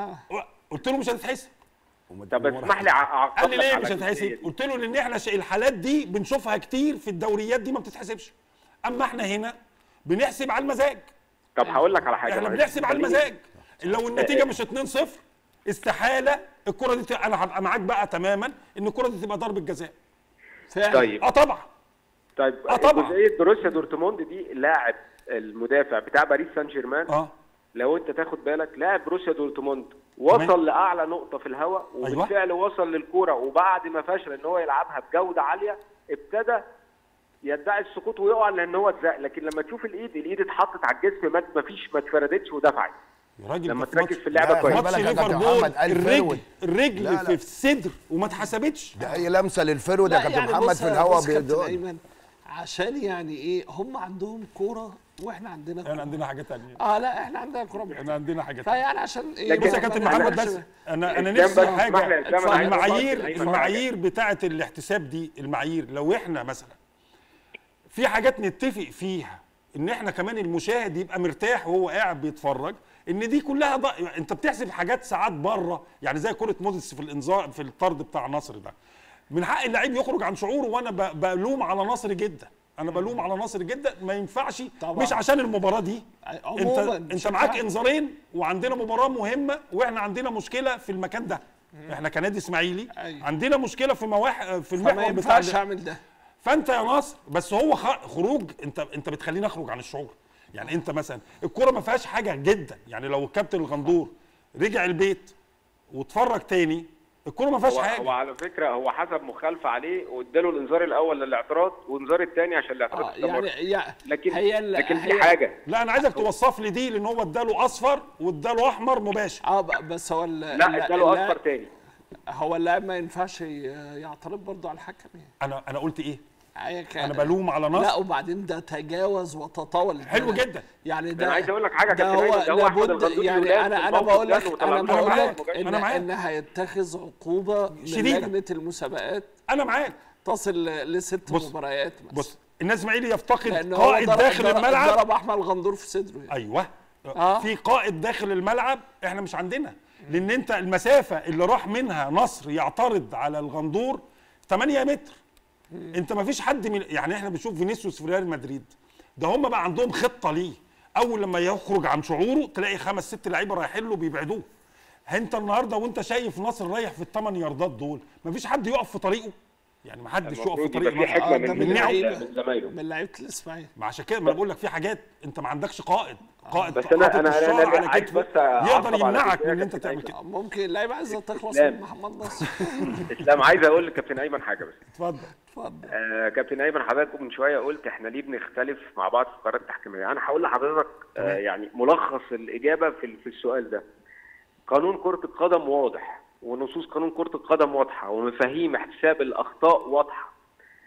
قلت له مش هتتحسب طب اسمح لي أعقب قال لي لك ليه على مش الجزئية هتتحسب دي. قلت له لان احنا ش- الحالات دي بنشوفها كتير في الدوريات دي ما بتتحسبش اما احنا هنا بنحسب على المزاج طب هقول لك على حاجه احنا معلش. بنحسب على خليني- المزاج لو النتيجه مش 2-0 استحاله الكره دي ت- انا هبقى معاك بقى تماما ان الكره دي تبقى ضربه جزاء فعلا طيب اه طبعا طيب آه طبعا. جزئيه بروسيا دورتموند دي لاعب المدافع بتاع باريس سان جيرمان اه لو انت تاخد بالك لاعب بروسيا دورتموند وصل تمام. لاعلى نقطه في الهواء وبالفعل وصل للكوره وبعد ما فشل ان هو يلعبها بجوده عاليه ابتدى يدعي السقوط ويقع لان هو اتزق لكن لما تشوف الايد الايد اتحطت على الجسم ما ما فيش ما اتفردتش ودفعت يا راجل لما ده في ماتش- تركز في اللعبه لا، كويس خلي ماتش بالك يا كابتن ليفربول محمد، قال الرجل فروت. الرجل لا، لا. في الصدر وما اتحسبتش ده اي لمسه للفرود يا لا كابتن يعني محمد بص في الهواء بص كابتن بيدون ايمن عشان يعني ايه هم عندهم كوره واحنا عندنا احنا كوره عندنا حاجه تانية اه لا احنا عندنا كوره احنا عندنا حاجه تانية فيعني عشان ايه لكن- بص يا كابتن ما محمد نعملش- بس انا انا إسلام نفسي بس اسمح لي حاجه يا إسلام، أنا عايز المعايير أفضل- المعايير بتاعه الاحتساب دي المعايير لو احنا مثلا في حاجات نتفق فيها ان احنا كمان المشاهد يبقى مرتاح وهو قاعد بيتفرج ان دي كلها ض... انت بتحسب حاجات ساعات بره يعني زي كره موديس في الانذار في الطرد بتاع نصر ده من حق اللعيب يخرج عن شعوره وانا ب... بلوم على نصر جدا انا بلوم على نصر جدا ما ينفعش طبعاً. مش عشان المباراه دي انت عموماً انت بشكل معاك عام. انذارين وعندنا مباراه مهمه واحنا عندنا مشكله في المكان ده احنا كنادي اسماعيلي أيوة. عندنا مشكله في مواح في فما المحور بتاع ينفعش اعمل ده فانت يا ناصر بس هو خ- خروج انت انت بتخليني اخرج عن الشعور يعني انت مثلا الكوره ما فيهاش حاجه جدا يعني لو الكابتن الغندور رجع البيت واتفرج تاني الكوره ما فيهاش هو, هو حاجه على فكره هو حسب مخالفه عليه واداله الانذار الاول للاعتراض والانذار الثاني عشان الاعتراض اه استمر يعني يعني لكن هي ال- لكن هي في حاجه لا انا عايزك توصف لي دي لان هو اداله اصفر واداله احمر مباشر اه ب- بس هو ال- لا اداله اللاعب- اصفر تاني هو اللاعب ما ينفعش ي- يعترض برضه على الحكم يعني انا انا قلت ايه أيا كان. انا بلوم على لا نصر وبعدين ده تجاوز وتطاول حلو ده- جدا. يعني ده ده انا عايز اقول لك حاجه ده كابتن هو أيمن، ده هو احمد لابد الغندور يعني يولان انا في انا الموقف بقول ده لك وطلع انا له بقول معاك. لك أنا ان معاك. ان هيتخذ عقوبه من شديدة. لجنه المسابقات انا معاك تصل لست بص- مباريات مثلا بص النادي الاسماعيلي يفتقد لان هو قائد ضرب- داخل ضرب- الملعب ضرب احمد الغندور في صدره يعني. ايوه آه. في قائد داخل الملعب احنا مش عندنا لان انت المسافه اللي راح منها نصر يعترض على الغندور 8 متر انت ما فيش حد من يعني احنا بنشوف فينيسيوس في ريال مدريد ده هم بقى عندهم خطه ليه اول لما يخرج عن شعوره تلاقي خمس ست لعيبه رايحين له بيبعدوه انت النهارده وانت شايف نصر رايح في الثمان ياردات دول ما فيش حد يقف في طريقه يعني ما حدش يقف في المفروض طريق يبقى في نصر حكمه آه، ده من من من اللعيبة. من زمايله من لعيبه الاسماعيلي ما عشان كده ما انا بقول لك في حاجات انت ما عندكش قائد قائد بس أنا- حاطط أنا- أنا- الشعر أنا على عايز كتفه بس أعقب يقدر على يمنعك كده من ان انت كابتن تعمل أيمن. كده ممكن اللعيبه عايزه تخلص إسلام. من محمد نصر اسلام عايز اقول لكابتن ايمن حاجه بس اتفضل اتفضل آه كابتن ايمن حضرتك من شويه قلت احنا ليه بنختلف مع بعض في القرارات التحكيميه انا هقول لحضرتك آه يعني ملخص الاجابه في في السؤال ده قانون كره القدم واضح ونصوص قانون كره القدم واضحه ومفاهيم احتساب الاخطاء واضحه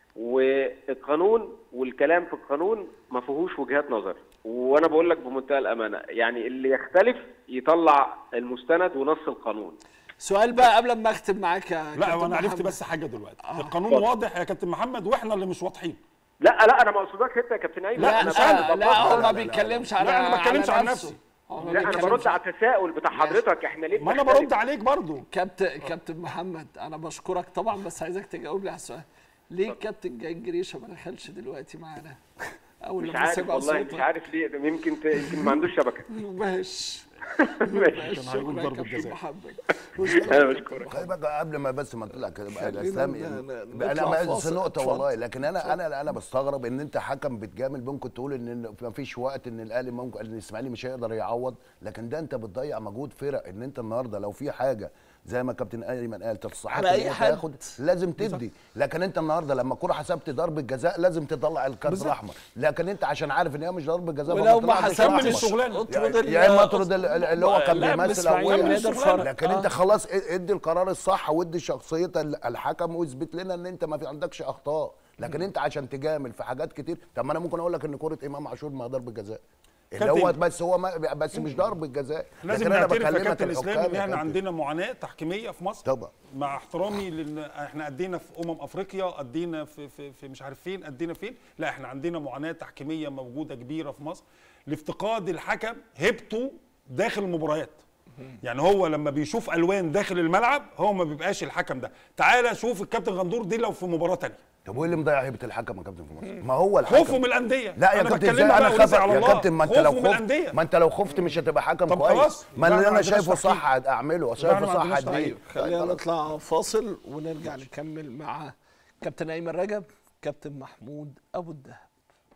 والقانون والكلام في القانون ما فيهوش وجهات نظر وانا بقول لك بمنتهى الامانه يعني اللي يختلف يطلع المستند ونص القانون سؤال بقى قبل ما اختم معاك يا لا كابتن وانا عرفت محمد. بس حاجه دلوقتي القانون اتفضل. واضح يا كابتن محمد واحنا اللي مش واضحين لا لا انا ما اقصدكش انت يا كابتن ايمن لا انا مش لا, أنا. لا, لا هو لا، ما لا، بيتكلمش لا، على أنا ما بتكلمش على عن نفسه. نفسي. هو ما لا انا بيتكلمش برد على التساؤل بتاع حضرتك احنا ليه ما انا بنختلف؟ برد عليك برضو كابتن كابتن محمد انا بشكرك طبعا بس عايزك تجاوب لي على السؤال ليه كابتن جاي جريشه ما دخلش دلوقتي معانا اول مش لما عارف سمع والله مش صوتك عارف ليه ده يمكن ت... يمكن ما عندوش شبكه ماشي ماشي كان هيقول شكرا يا ضربة كابتن جزاء. محمد انا بشكرك خلي بالك قبل ما بس ما نطلع كده بقى خلينا الاسلام ن- ن- انا نطلع ما- بس فاصل. نقطه اتفضل. والله لكن انا انا انا بستغرب ان انت حكم بتجامل ممكن تقول ان ما فيش وقت ان الاهلي ممكن ان الاسماعيلي مش هيقدر يعوض لكن ده انت بتضيع مجهود فرق ان انت النهارده لو في حاجه زي ما كابتن ايمن قال تستحق على ان أي انت حد. تاخد لازم تدي لكن انت النهارده لما كره حسبت ضربه جزاء لازم تطلع الكارت الاحمر لكن انت عشان عارف ان هي مش ضربه جزاء فما ولو ما طلعتش حسبتش الأحمر. كمل الشغلانة. اطرد ال- يا اما اطرد ال- ال- اللي هو كان اللاعب بيمثل الإسماعيلي اول نادر فرج. لكن آه. انت خلاص ادي القرار الصح وادي شخصيه ال- الحكم واثبت لنا ان انت ما في عندكش اخطاء لكن انت عشان تجامل في حاجات كتير طب ما انا ممكن اقول لك ان كره امام عاشور ما ضربه جزاء اللي هو كابتن. بس هو ما بس مش ضربه جزاء لازم لكن انا نعترف يا بكلمك كابتن اسلام الحكام ان يا احنا كابتن. عندنا معاناه تحكيميه في مصر طبعا مع احترامي لان احنا ادينا في امم افريقيا ادينا في, في, في مش عارف فين ادينا فين لا احنا عندنا معاناه تحكيميه موجوده كبيره في مصر لافتقاد الحكم هيبته داخل المباريات يعني هو لما بيشوف الوان داخل الملعب هو ما بيبقاش الحكم ده تعالى شوف الكابتن غندور دي لو في مباراه تانية طب وايه اللي مضيع هيبه الحكم يا كابتن في مصر ما هو الحكم خوفه من الانديه لا يا أنا كابتن بتكلمها ازاي بقى انا ورزق خاف على يا الله. كابتن ما انت لو خوفه من خفت الأندية. ما انت لو خفت مش هتبقى حكم طب كويس خلاص. ما يبقى اللي ما انا عندناش شايفه تحكيم. صح اعمله يبقى شايفه ما صح عندناش اديه تحكيم. خلينا نطلع فاصل ونرجع نكمل مع كابتن ايمن رجب كابتن محمود ابو الدهب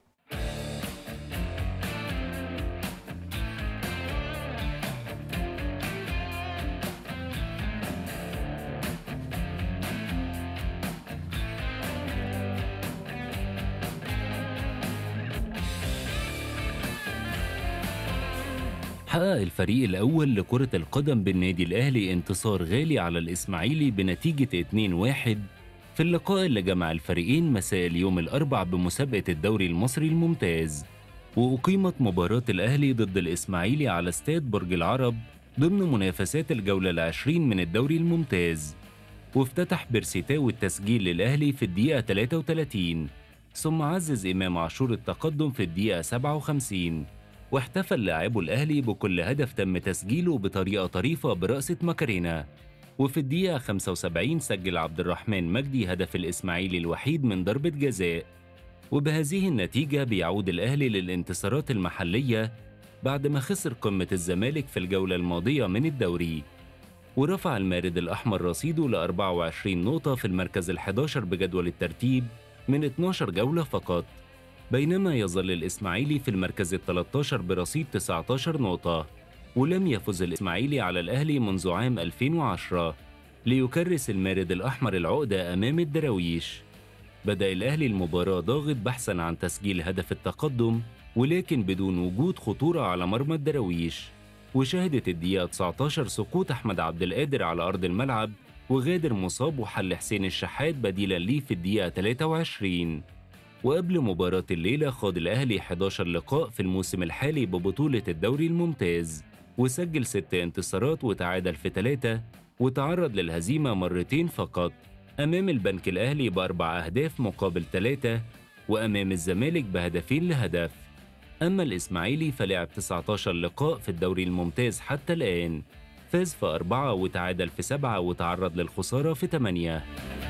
حقق الفريق الأول لكرة القدم بالنادي الأهلي انتصار غالي على الإسماعيلي بنتيجة 2-1 في اللقاء اللي جمع الفريقين مساء اليوم الأربع بمسابقة الدوري المصري الممتاز وأقيمت مباراة الأهلي ضد الإسماعيلي على استاد برج العرب ضمن منافسات الجولة العشرين من الدوري الممتاز وافتتح بيرسيتاو التسجيل للأهلي في الدقيقة 33 ثم عزز إمام عاشور التقدم في الدقيقة 57 واحتفل لاعبو الأهلي بكل هدف تم تسجيله بطريقة طريفة برأسة ماكارينا وفي الدقيقة 75 سجل عبد الرحمن مجدي هدف الإسماعيلي الوحيد من ضربة جزاء وبهذه النتيجة بيعود الأهلي للانتصارات المحلية بعد ما خسر قمة الزمالك في الجولة الماضية من الدوري ورفع المارد الأحمر رصيده ل 24 نقطة في المركز ال 11 بجدول الترتيب من 12 جولة فقط بينما يظل الإسماعيلي في المركز ال 13 برصيد 19 نقطة ولم يفز الإسماعيلي على الأهلي منذ عام 2010 ليكرس المارد الأحمر العقدة أمام الدراويش بدأ الأهلي المباراة ضاغط بحثا عن تسجيل هدف التقدم ولكن بدون وجود خطورة على مرمى الدراويش وشهدت الدقيقة 19 سقوط أحمد عبد القادر على أرض الملعب وغادر مصاب وحل حسين الشحات بديلا ليه في الدقيقة 23 وقبل مباراة الليلة خاض الأهلي 11 لقاء في الموسم الحالي ببطولة الدوري الممتاز وسجل ست انتصارات وتعادل في ثلاثة وتعرض للهزيمة مرتين فقط أمام البنك الأهلي بأربع أهداف مقابل ثلاثة وأمام الزمالك بهدفين لهدف أما الإسماعيلي فلعب 19 لقاء في الدوري الممتاز حتى الآن فاز في أربعة وتعادل في سبعة وتعرض للخسارة في ثمانية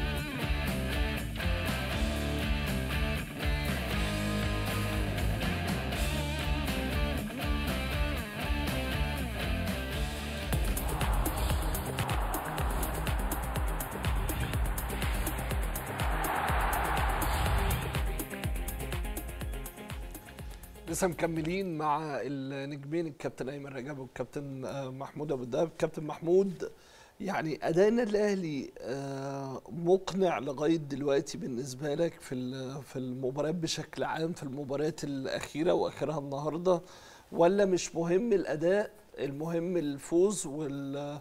لسه مكملين مع النجمين الكابتن ايمن رجب والكابتن آه، محمود ابو الدهب كابتن محمود يعني اداء النادي الاهلي آه، مقنع لغايه دلوقتي بالنسبه لك في ال- في المباريات بشكل عام في المباريات الاخيره واخرها النهارده ولا مش مهم الاداء المهم الفوز وال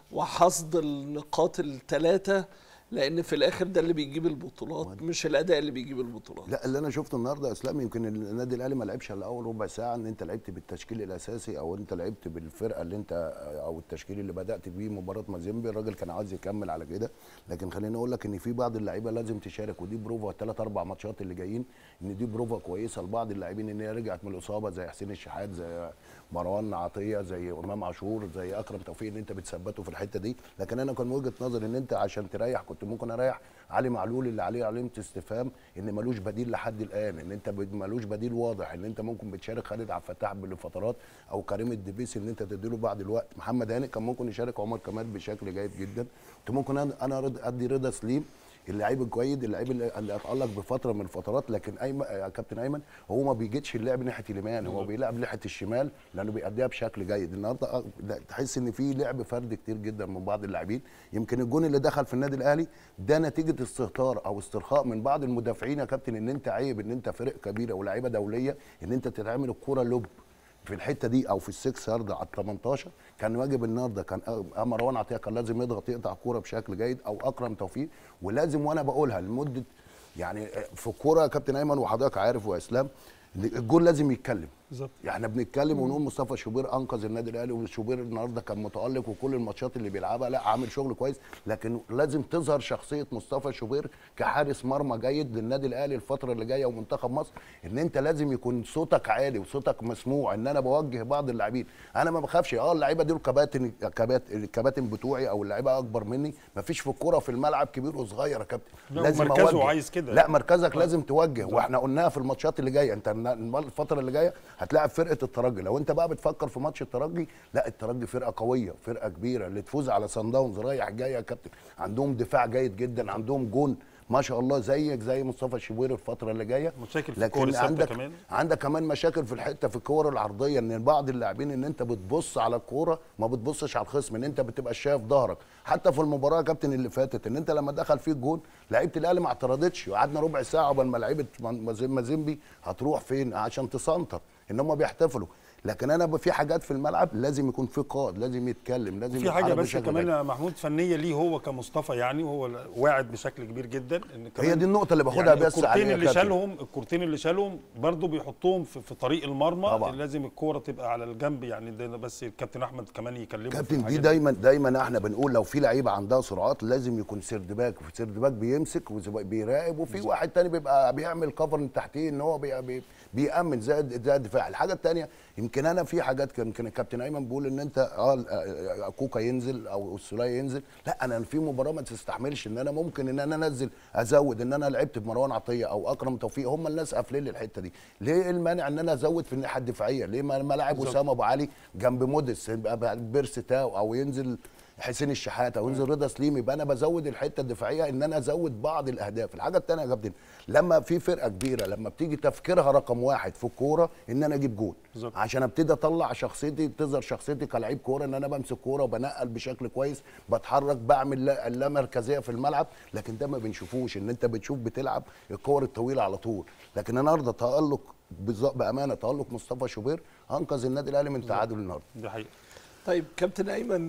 وحصد النقاط الثلاثه لان في الاخر ده اللي بيجيب البطولات مش الاداء اللي بيجيب البطولات لا اللي انا شفته النهارده يا اسلام يمكن النادي الاهلي ما لعبش الا اول ربع ساعه ان انت لعبت بالتشكيل الاساسي او انت لعبت بالفرقه اللي انت او التشكيل اللي بدات بيه مباراه مازيمبي الراجل كان عاوز يكمل على كده لكن خليني اقول لك ان في بعض اللعيبه لازم تشارك ودي بروفا الثلاث اربع ماتشات اللي جايين ان دي بروفا كويسه لبعض اللاعبين ان هي رجعت من الاصابه زي حسين الشحات زي مروان عطيه زي امام عاشور زي اكرم توفيق ان انت بتثبته في الحته دي لكن انا كان وجهه نظري ان انت عشان تريح كنت ممكن اريح علي معلول اللي عليه علامه استفهام ان ملوش بديل لحد الان ان انت بد- ملوش بديل واضح ان انت ممكن بتشارك خالد عبد الفتاح لفترات او كريم الدبيسي ان انت تديله بعض الوقت محمد هاني كان ممكن يشارك عمر كمال بشكل جيد جدا كنت ممكن أنا- انا رد- ادي رضا سليم اللعيب الجيد اللعيب اللي اللي اتالق بفتره من الفترات لكن ايمن يا كابتن ايمن هو ما بيجيتش اللعب ناحيه اليمين هو بيلعب ناحيه الشمال لانه بيأديها بشكل جيد النهارده أه، لا، تحس ان في لعب فرد كتير جدا من بعض اللاعبين يمكن الجون اللي دخل في النادي الاهلي ده نتيجه استهتار او استرخاء من بعض المدافعين يا كابتن ان انت عيب ان انت فرق كبيره ولاعيبه دوليه ان انت تتعمل الكوره لوب في الحته دي او في السكس يارد على ال 18 كان واجب النهارده كان أ- مروان عطيه كان لازم يضغط يقطع كوره بشكل جيد او اكرم توفيق ولازم وانا بقولها لمده يعني في الكوره يا كابتن ايمن وحضرتك عارف واسلام إن الجول لازم يتكلم بالظبط احنا بنتكلم ونقول مصطفى شوبير انقذ النادي الاهلي وشوبير النهارده كان متالق وكل الماتشات اللي بيلعبها لا عامل شغل كويس لكن لازم تظهر شخصيه مصطفى شوبير كحارس مرمى جيد للنادي الاهلي الفتره اللي جايه ومنتخب مصر ان انت لازم يكون صوتك عالي وصوتك مسموع ان انا بوجه بعض اللاعبين انا ما بخافش اه اللعيبه دول كباتن كباتن الكباتن بتوعي او اللعيبه اكبر مني ما فيش في الكوره في الملعب كبير وصغير يا كابتن لا، ومركزه عايز كده. لا مركزك لازم توجه واحنا قلناها في الماتشات اللي جايه انت الفتره اللي جايه هتلاعب فرقه الترجي لو انت بقى بتفكر في ماتش الترجي لا الترجي فرقه قويه فرقه كبيره اللي تفوز على سان داونز رايح جاي يا كابتن عندهم دفاع جيد جدا عندهم جون ما شاء الله زيك زي مصطفى الشوبير الفتره اللي جايه مشاكل في لكن الكور الثابتة عندك كمان. عندك كمان مشاكل في الحته في الكور العرضيه ان بعض اللاعبين ان انت بتبص على الكوره ما بتبصش على الخصم ان انت بتبقى شايف ظهرك حتى في المباراه يا كابتن اللي فاتت ان انت لما دخل فيك جون لعيبه الاهلي ما اعترضتش وقعدنا ربع ساعه قبل ما لعيبه مازيمبي هتروح فين عشان تسنطر ان هم بيحتفلوا لكن انا في حاجات في الملعب لازم يكون في قائد لازم يتكلم لازم في حاجه يتحرك بس بشكل كمان جيد. يا محمود فنيه ليه هو كمصطفى يعني وهو واعد بشكل كبير جدا ان كمان هي دي النقطه اللي باخدها يعني بس الكورتين عليها يا اللي كابتن. شالهم الكورتين اللي شالهم برضه بيحطوهم في, في طريق المرمى طبعاً. لازم الكوره تبقى على الجنب يعني ده بس الكابتن احمد كمان يكلمه في كابتن دي الحاجات دايما دايما احنا بنقول لو في لعيبه عندها سرعات لازم يكون سيرد باك في سيرد باك بيمسك وبيراقب وفي واحد تاني بيبقى بيعمل كفر من تحتيه ان هو بي بي بيامن زائد زائد دفاع الحاجه الثانيه يمكن انا في حاجات كان- يمكن الكابتن ايمن بيقول ان انت اه آه، كوكا ينزل او السوليه ينزل لا انا في مباراه ما تستحملش ان انا ممكن ان انا انزل ازود ان انا لعبت بمروان عطيه او اكرم توفيق هم الناس قافلين لي الحته دي ليه المانع ان انا ازود في الناحيه الدفاعيه ليه ما ما لاعب اسامه ابو علي جنب موديس يبقى بيرس تاو او ينزل حسين الشحات او ينزل رضا سليم يبقى انا بزود الحته الدفاعيه ان انا ازود بعض الاهداف الحاجه الثانيه يا كابتن لما في فرقه كبيره لما بتيجي تفكيرها رقم واحد في الكوره ان انا اجيب جول بالظبط. عشان ابتدي اطلع شخصيتي تظهر شخصيتي كلاعب كوره ان انا بمسك كوره وبنقل بشكل كويس بتحرك بعمل لا- اللامركزيه في الملعب لكن ده ما بنشوفوش ان انت بتشوف بتلعب الكور الطويله على طول لكن النهارده تالق بالظبط بامانه تالق مصطفى شوبير انقذ النادي الاهلي من تعادل النهارده دي حقيقه طيب كابتن ايمن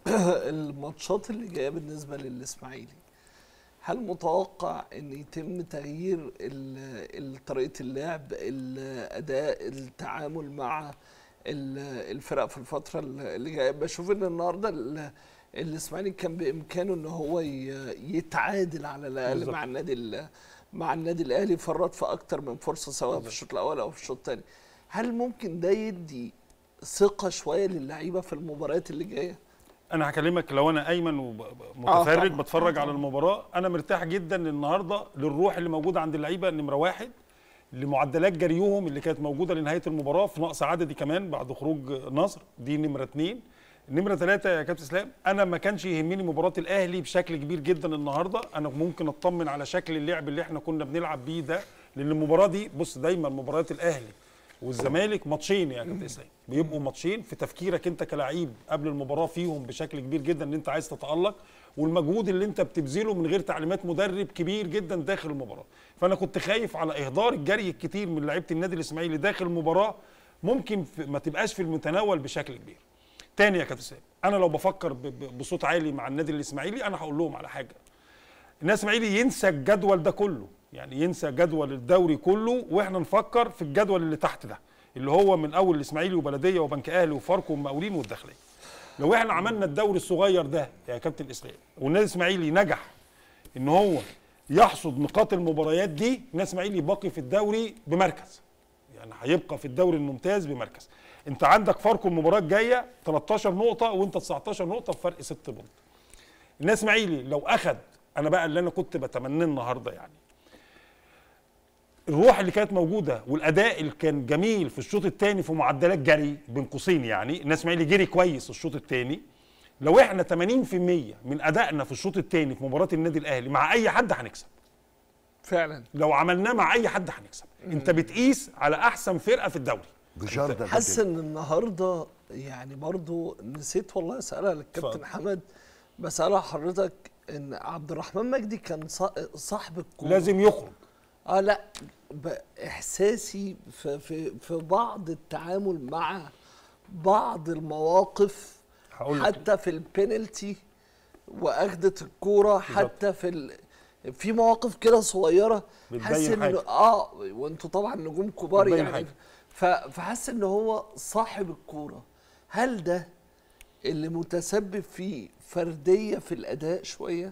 الماتشات اللي جايه بالنسبه للاسماعيلي هل متوقع ان يتم تغيير ال- ال- طريقه اللعب الاداء التعامل مع ال- الفرق في الفتره اللي جايه بشوف ان النهارده ال- الاسماعيلي كان بامكانه ان هو ي- يتعادل على الاقل بالظبط. مع النادي ال- مع النادي الاهلي فرط في اكتر من فرصه سواء في الشوط الاول او في الشوط الثاني هل ممكن ده يدي ثقه شويه للعيبه في المباريات اللي جايه انا هكلمك لو انا ايمن آه، ومتفرج طبعاً. بتفرج آه، على طبعاً. المباراه انا مرتاح جدا النهارده للروح اللي موجوده عند اللعيبه نمره واحد لمعدلات جريهم اللي كانت موجوده لنهايه المباراه في نقص عددي كمان بعد خروج نصر دي نمره اثنين نمره ثلاثه يا كابتن اسلام انا ما كانش يهمني مباراه الاهلي بشكل كبير جدا النهارده انا ممكن اطمن على شكل اللعب اللي احنا كنا بنلعب بيه ده لان المباراه دي بص دايما مباريات الاهلي والزمالك ماتشين يا كابتن اسلام بيبقوا ماتشين في تفكيرك انت كلاعب قبل المباراه فيهم بشكل كبير جدا ان انت عايز تتالق والمجهود اللي انت بتبذله من غير تعليمات مدرب كبير جدا داخل المباراه فانا كنت خايف على اهدار الجري الكتير من لعيبه النادي الاسماعيلي داخل المباراه ممكن في ما تبقاش في المتناول بشكل كبير تاني يا كابتن اسلام انا لو بفكر ب- ب- بصوت عالي مع النادي الاسماعيلي انا هقول لهم على حاجه الناس اسماعيلي ينسى الجدول ده كله يعني ينسى جدول الدوري كله واحنا نفكر في الجدول اللي تحت ده اللي هو من اول الاسماعيلي وبلديه وبنك اهلي وفاركو والمقاولين والداخليه لو احنا عملنا الدوري الصغير ده يا كابتن اسلام والنادي الاسماعيلي نجح ان هو يحصد نقاط المباريات دي النادي الاسماعيلي باقي في الدوري بمركز يعني هيبقى في الدوري الممتاز بمركز انت عندك فاركو المباراه الجايه 13 نقطه وانت 19 نقطه بفرق 6 بونت الناس اسماعيلي لو اخد انا بقى اللي انا كنت بتمناه النهارده يعني الروح اللي كانت موجوده والاداء اللي كان جميل في الشوط الثاني في معدلات جري بين قوسين يعني الناس اسماعيلي جري كويس الشوط الثاني لو احنا 80% من ادائنا في الشوط الثاني في مباراه النادي الاهلي مع اي حد هنكسب فعلا لو عملناه مع اي حد هنكسب انت بتقيس على احسن فرقه في الدوري بشرط يا حاسس كابتن ان النهارده يعني برضو نسيت والله اسالها للكابتن اتفضل. حمد بسالها حضرتك ان عبد الرحمن مجدي كان صا- صاحب الكوره لازم يخرج اه لا ب- احساسي في في في بعض التعامل مع بعض المواقف هقول لك حتى في البينالتي واخدة الكوره حتى في ال... في مواقف كده صغيره بتبين حاسس ان حاجة. اه وانتوا طبعا نجوم كبار بتبين يعني حاجة. ف... فحاسس ان هو صاحب الكوره هل ده اللي متسبب فيه فرديه في الاداء شويه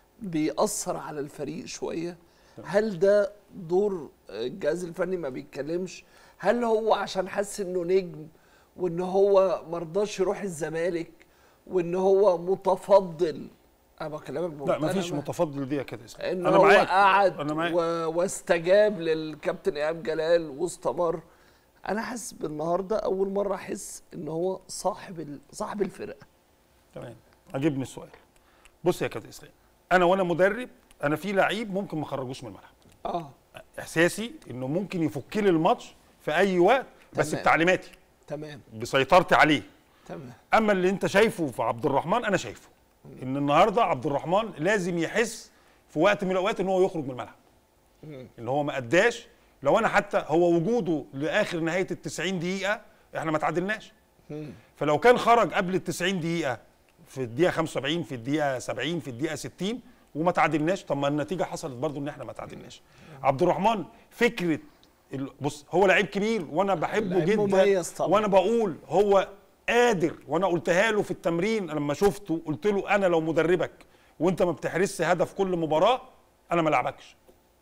بيأثر على الفريق شويه هل ده دور الجهاز الفني ما بيتكلمش هل هو عشان حس انه نجم وان هو مرضاش يروح الزمالك وان هو متفضل انا بكلمك لا مفيش بمنتهى متفضل دي يا كابتن اسلام ان انا هو معاك قعد انا معاك و... واستجاب للكابتن ايهاب جلال واستمر انا حاسس بالنهارده اول مره احس ان هو صاحب ال... صاحب الفرقه تمام عجبني السؤال بص يا كابتن اسلام انا وانا مدرب انا في لعيب ممكن ما اخرجوش من الملعب اه احساسي انه ممكن يفك لي الماتش في اي وقت بس تمام. بتعليماتي تمام بسيطرتي عليه تمام اما اللي انت شايفه في عبد الرحمن انا شايفه ان النهارده عبد الرحمن لازم يحس في وقت من الاوقات ان هو يخرج من الملعب ان هو ما اداش لو انا حتى هو وجوده لاخر نهايه ال 90 دقيقه احنا ما تعادلناش فلو كان خرج قبل ال 90 دقيقه في الدقيقه 75 في الدقيقه 70 في الدقيقه 60 وما تعادلناش طب ما النتيجه حصلت برضو ان احنا ما تعادلناش عبد الرحمن فكره ال- بص هو لعيب كبير وانا بحبه لعيب جدا مميز طبعا. وانا بقول هو قادر وانا قلتها له في التمرين لما شفته قلت له انا لو مدربك وانت ما بتحرزش هدف كل مباراه انا ما العبكش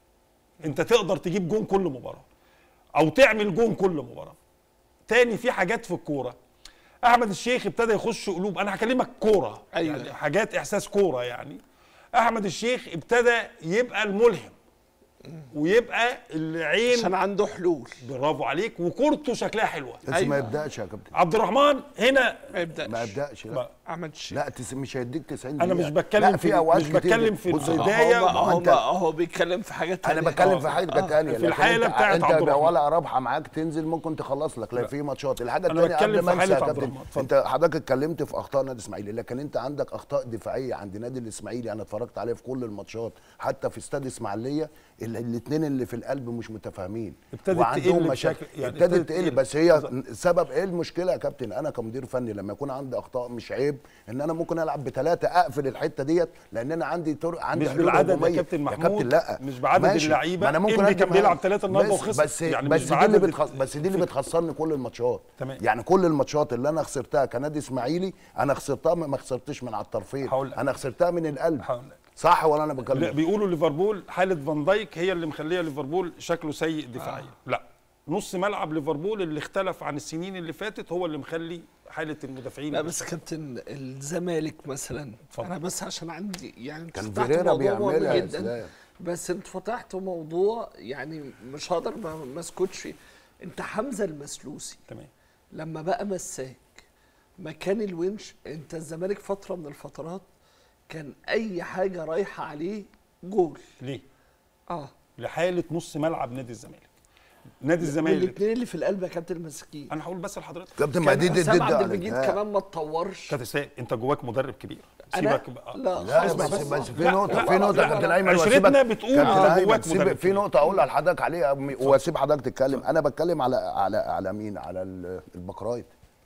انت تقدر تجيب جون كل مباراه او تعمل جون كل مباراه تاني في حاجات في الكوره احمد الشيخ ابتدى يخش قلوب انا هكلمك كوره أيوة. يعني حاجات احساس كوره يعني احمد الشيخ ابتدى يبقى الملهم ويبقى العين عشان عنده حلول برافو عليك وكورته شكلها حلوه بس أيوة. ما يبداش يا كابتن عبد الرحمن هنا ما يبداش ما يبداش لا ما- احمد الشيخ لا تس... مش هيديك 90 انا دقيقة. مش بتكلم لا في اوقات مش كتير بتكلم في بص، البدايه هو ما هو, أنت- هو بيتكلم في حاجه تانية انا بتكلم آه. في حاجه تانية في لكن الحالة انت بتاعت انت عبد بيبقى الرحمن. ولا رابحه معاك تنزل ممكن تخلص لك لا في ماتشات الحاجه أنا الثانيه بتكلم قبل ما في انسى يا حالة عبد كابتن الرحمن. اتفضل. انت حضرتك اتكلمت في اخطاء نادي الاسماعيلي لكن انت عندك اخطاء دفاعيه عند نادي الاسماعيلي انا اتفرجت عليها في كل الماتشات حتى في استاد اسماعيليه الاثنين اللي في القلب مش متفاهمين ابتدت وعندهم تقل مشاكل بشكل- يعني ابتدت ابتدت تقل تقل. بس هي سبب ايه المشكله يا كابتن انا كمدير فني لما يكون عندي اخطاء مش عيب فاهم ان انا ممكن العب بثلاثه اقفل الحته ديت لان انا عندي طرق عندي مش حلول بالعدد يا هجومية. كابتن يا محمود كابتن لا مش بعدد ماشي. اللعيبة. ما انا ممكن إنبي أدي كان معاك. بيلعب ثلاثة النهارده بس- وخسر. بس يعني بس مش دي اللي بعدد بتخص بس دي اللي بتخسرني كل الماتشات تمام. يعني كل الماتشات اللي انا خسرتها كنادي اسماعيلي انا خسرتها ما ما خسرتش من على الطرفين هقول لك. انا خسرتها من القلب هقول لك. صح ولا انا لا بكلم بيقولوا ليفربول حاله فان دايك هي اللي مخليه ليفربول شكله سيء دفاعيا آه. لا نص ملعب ليفربول اللي اختلف عن السنين اللي فاتت هو اللي مخلي حاله المدافعين لا بس كابتن الزمالك مثلا اتفضل. انا بس عشان عندي يعني انت كان فتحت فيريرا موضوع مهم بيعملها يا جدا اسلام. بس انت فتحت موضوع يعني مش هقدر ما ما اسكتش فيه انت حمزه المسلوسي تمام لما بقى مساك مكان الونش انت الزمالك فتره من الفترات كان اي حاجه رايحه عليه جول ليه اه لحاله نص ملعب نادي الزمالك نادي الزمالك والاثنين اللي في القلب يا كابتن مسكين انا هقول بس لحضرتك كابتن ما دي دي حسام دي عبد على المجيد الانتهاء. كمان ما اتطورش كابتن سيد انت جواك مدرب كبير انا سيبك بقى لا لا خالص بس بس بس في لا، نقطة لا، في نقطة لا، يا كابتن لا، أيمن عشرتنا وأسيبك- بتقول كابتن آه، أيمن جواك سيب- مدرب في كبير. نقطة أقول لحضرتك عليها وأسيب حضرتك تتكلم أنا بتكلم على على على مين على ال- البكرايت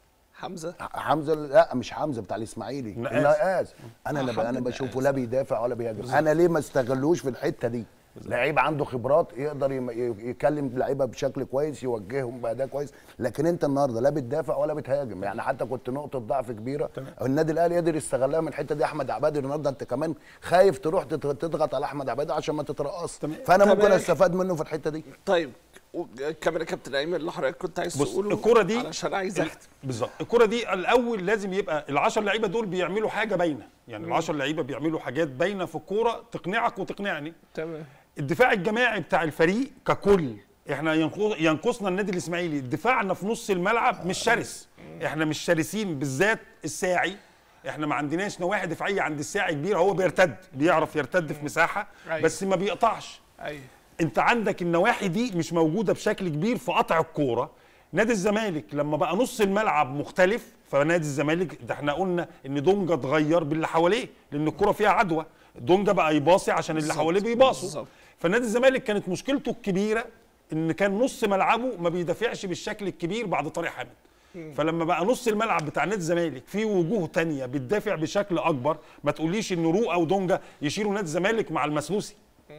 حمزه حمزه لا مش حمزه بتاع الاسماعيلي النقاز. النقاز انا لا محمد انا النقاز. بشوفه لا بيدافع ولا بيهاجم انا ليه ما استغلوش في الحته دي لعيب عنده خبرات يقدر يم- ي- يكلم لعيبه بشكل كويس يوجههم باداء كويس لكن انت النهارده لا بتدافع ولا بتهاجم يعني حتى كنت نقطه ضعف كبيره تمام. النادي الاهلي قدر يستغلها من الحته دي احمد عبادي النهارده انت كمان خايف تروح تت- تضغط على احمد عبادي عشان ما تترقص تمام. فانا ممكن تمام. استفاد منه في الحته دي طيب و- كمان يا كابتن ايمن اللي حضرتك كنت عايز بص تقوله الكرة دي علشان عايز اختم بالظبط الكرة دي الاول لازم يبقى ال10 لعيبه دول بيعملوا حاجه باينه يعني ال10 لعيبه بيعملوا حاجات باينه في الكوره تقنعك وتقنعني تمام الدفاع الجماعي بتاع الفريق ككل احنا ينقص- ينقصنا النادي الاسماعيلي دفاعنا في نص الملعب مش شرس احنا مش شرسين بالذات الساعي احنا ما عندناش نواحي دفاعيه عند الساعي كبيره هو بيرتد بيعرف يرتد في مساحه أيوة. بس ما بيقطعش ايوه انت عندك النواحي دي مش موجوده بشكل كبير في قطع الكوره نادي الزمالك لما بقى نص الملعب مختلف فنادي الزمالك ده احنا قلنا ان دونجا اتغير باللي حواليه لان الكوره فيها عدوى دونجا بقى يباصي عشان اللي بالظبط، حواليه بيباصوا بالظبط. فنادي الزمالك كانت مشكلته الكبيره ان كان نص ملعبه ما بيدافعش بالشكل الكبير بعد طارق حامد فلما بقى نص الملعب بتاع نادي الزمالك فيه وجوه تانية بتدافع بشكل اكبر ما تقوليش ان رؤى ودونجا يشيلوا نادي الزمالك مع المسلوسي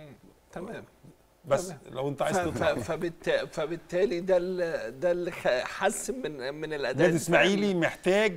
تمام بس تمام. لو انت عايز ف- تطلع ف- فبالت- فبالتالي ده اللي ده اللي خ- حسن من من الاداء نادي اسماعيلي محتاج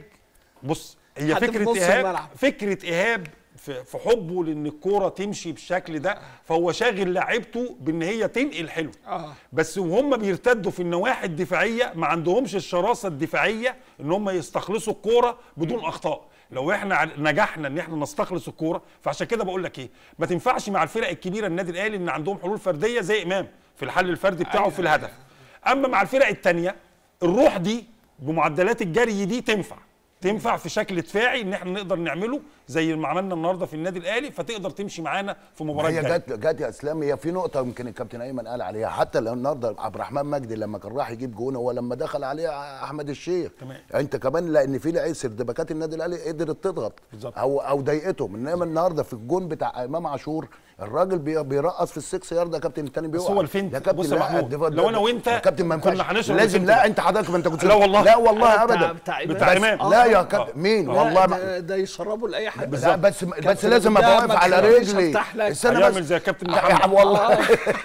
بص هي حد في فكره نص ايهاب الملعب. فكره ايهاب في في حبه لان الكوره تمشي بالشكل ده فهو شاغل لاعيبته بان هي تنقل حلو اه بس وهم بيرتدوا في النواحي الدفاعيه ما عندهمش الشراسه الدفاعيه ان هم يستخلصوا الكوره بدون اخطاء لو احنا ع- نجحنا ان احنا نستخلص الكوره فعشان كده بقول لك ايه ما تنفعش مع الفرق الكبيره النادي الاهلي ان عندهم حلول فرديه زي امام في الحل الفردي بتاعه في الهدف اما مع الفرق الثانيه الروح دي بمعدلات الجري دي تنفع تنفع في شكل دفاعي ان احنا نقدر نعمله زي ما عملنا النهارده في النادي الاهلي فتقدر تمشي معانا في مباراه هي الجايه جت جت يا اسلام هي في نقطه يمكن الكابتن ايمن قال عليها حتى لو النهارده عبد الرحمن مجدي لما كان راح يجيب جون هو لما دخل عليه احمد الشيخ تمام. انت كمان لان في لعيبه سردباكات النادي الاهلي قدرت تضغط بالظبط. او او ضايقتهم انما النهارده في الجون بتاع امام عاشور الراجل بي- بيرقص في السكس يارد يا كابتن التاني بس بيوقع هو الفنت. يا كابتن بص يا لا، محمود، الدفاع- لو أنا وأنت يا كابتن ما كنا ينفعش هنشرب لازم الفنت لا ده. انت حضرتك ما انت كنت لا والله. لا والله بتاع- ابدا بتاع إمام. بتاع بس- إمام. لا يا آه. كابتن مين لا، والله ما ده, ده يشربوا لاي حد لا بس بس كابتن لازم ابقى قدامك واقف على مش رجلي هفتح لك. استنى هيعمل بس زي كابتن يا محمد عم والله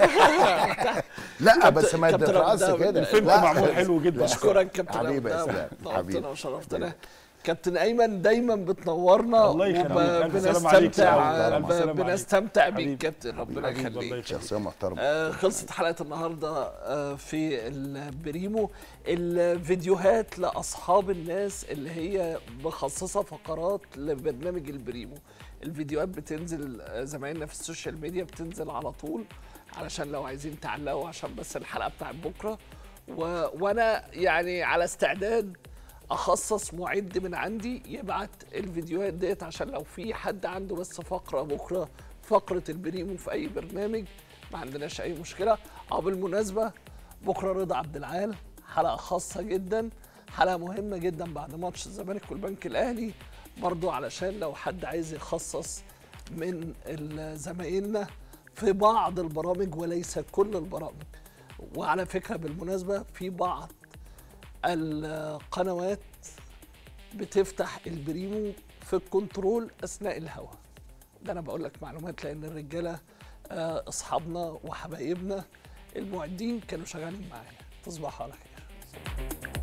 لا لا بس ما كابتن تترقص عبد- كده الفيلم لا. معمول حلو جدا اشكرك كابتن حبيبي يا عبد- اسلام، نورتنا حبيبي. وشرفتنا كابتن ايمن دايما بتنورنا الله يخليك. ألف سلام عليك. وبنستمتع ألف سلام عليك. بستمتع بيك حبيبي. كابتن ربنا حبيبي، الله يخليك يخليك. شخصيه محترمه آه، خلصت حلقه النهارده آه، في البريمو الفيديوهات لاصحاب الناس اللي هي مخصصه فقرات لبرنامج البريمو الفيديوهات بتنزل آه، زمايلنا في السوشيال ميديا بتنزل على طول علشان لو عايزين تعلقوا عشان بس الحلقه بتاعت بكره و... وانا يعني على استعداد اخصص معد من عندي يبعت الفيديوهات ديت عشان لو في حد عنده بس فقره بكره فقره البريمو في اي برنامج ما عندناش اي مشكله اه بالمناسبه بكره رضا عبد العال حلقه خاصه جدا حلقه مهمه جدا بعد ماتش الزمالك والبنك الاهلي برضو علشان لو حد عايز يخصص من ال- زمايلنا في بعض البرامج وليس كل البرامج وعلى فكره بالمناسبه في بعض القنوات بتفتح البريمو في الكنترول اثناء الهواء ده انا بقول لك معلومات لان الرجاله آه، اصحابنا وحبايبنا المعدين كانوا شغالين معايا تصبحوا على خير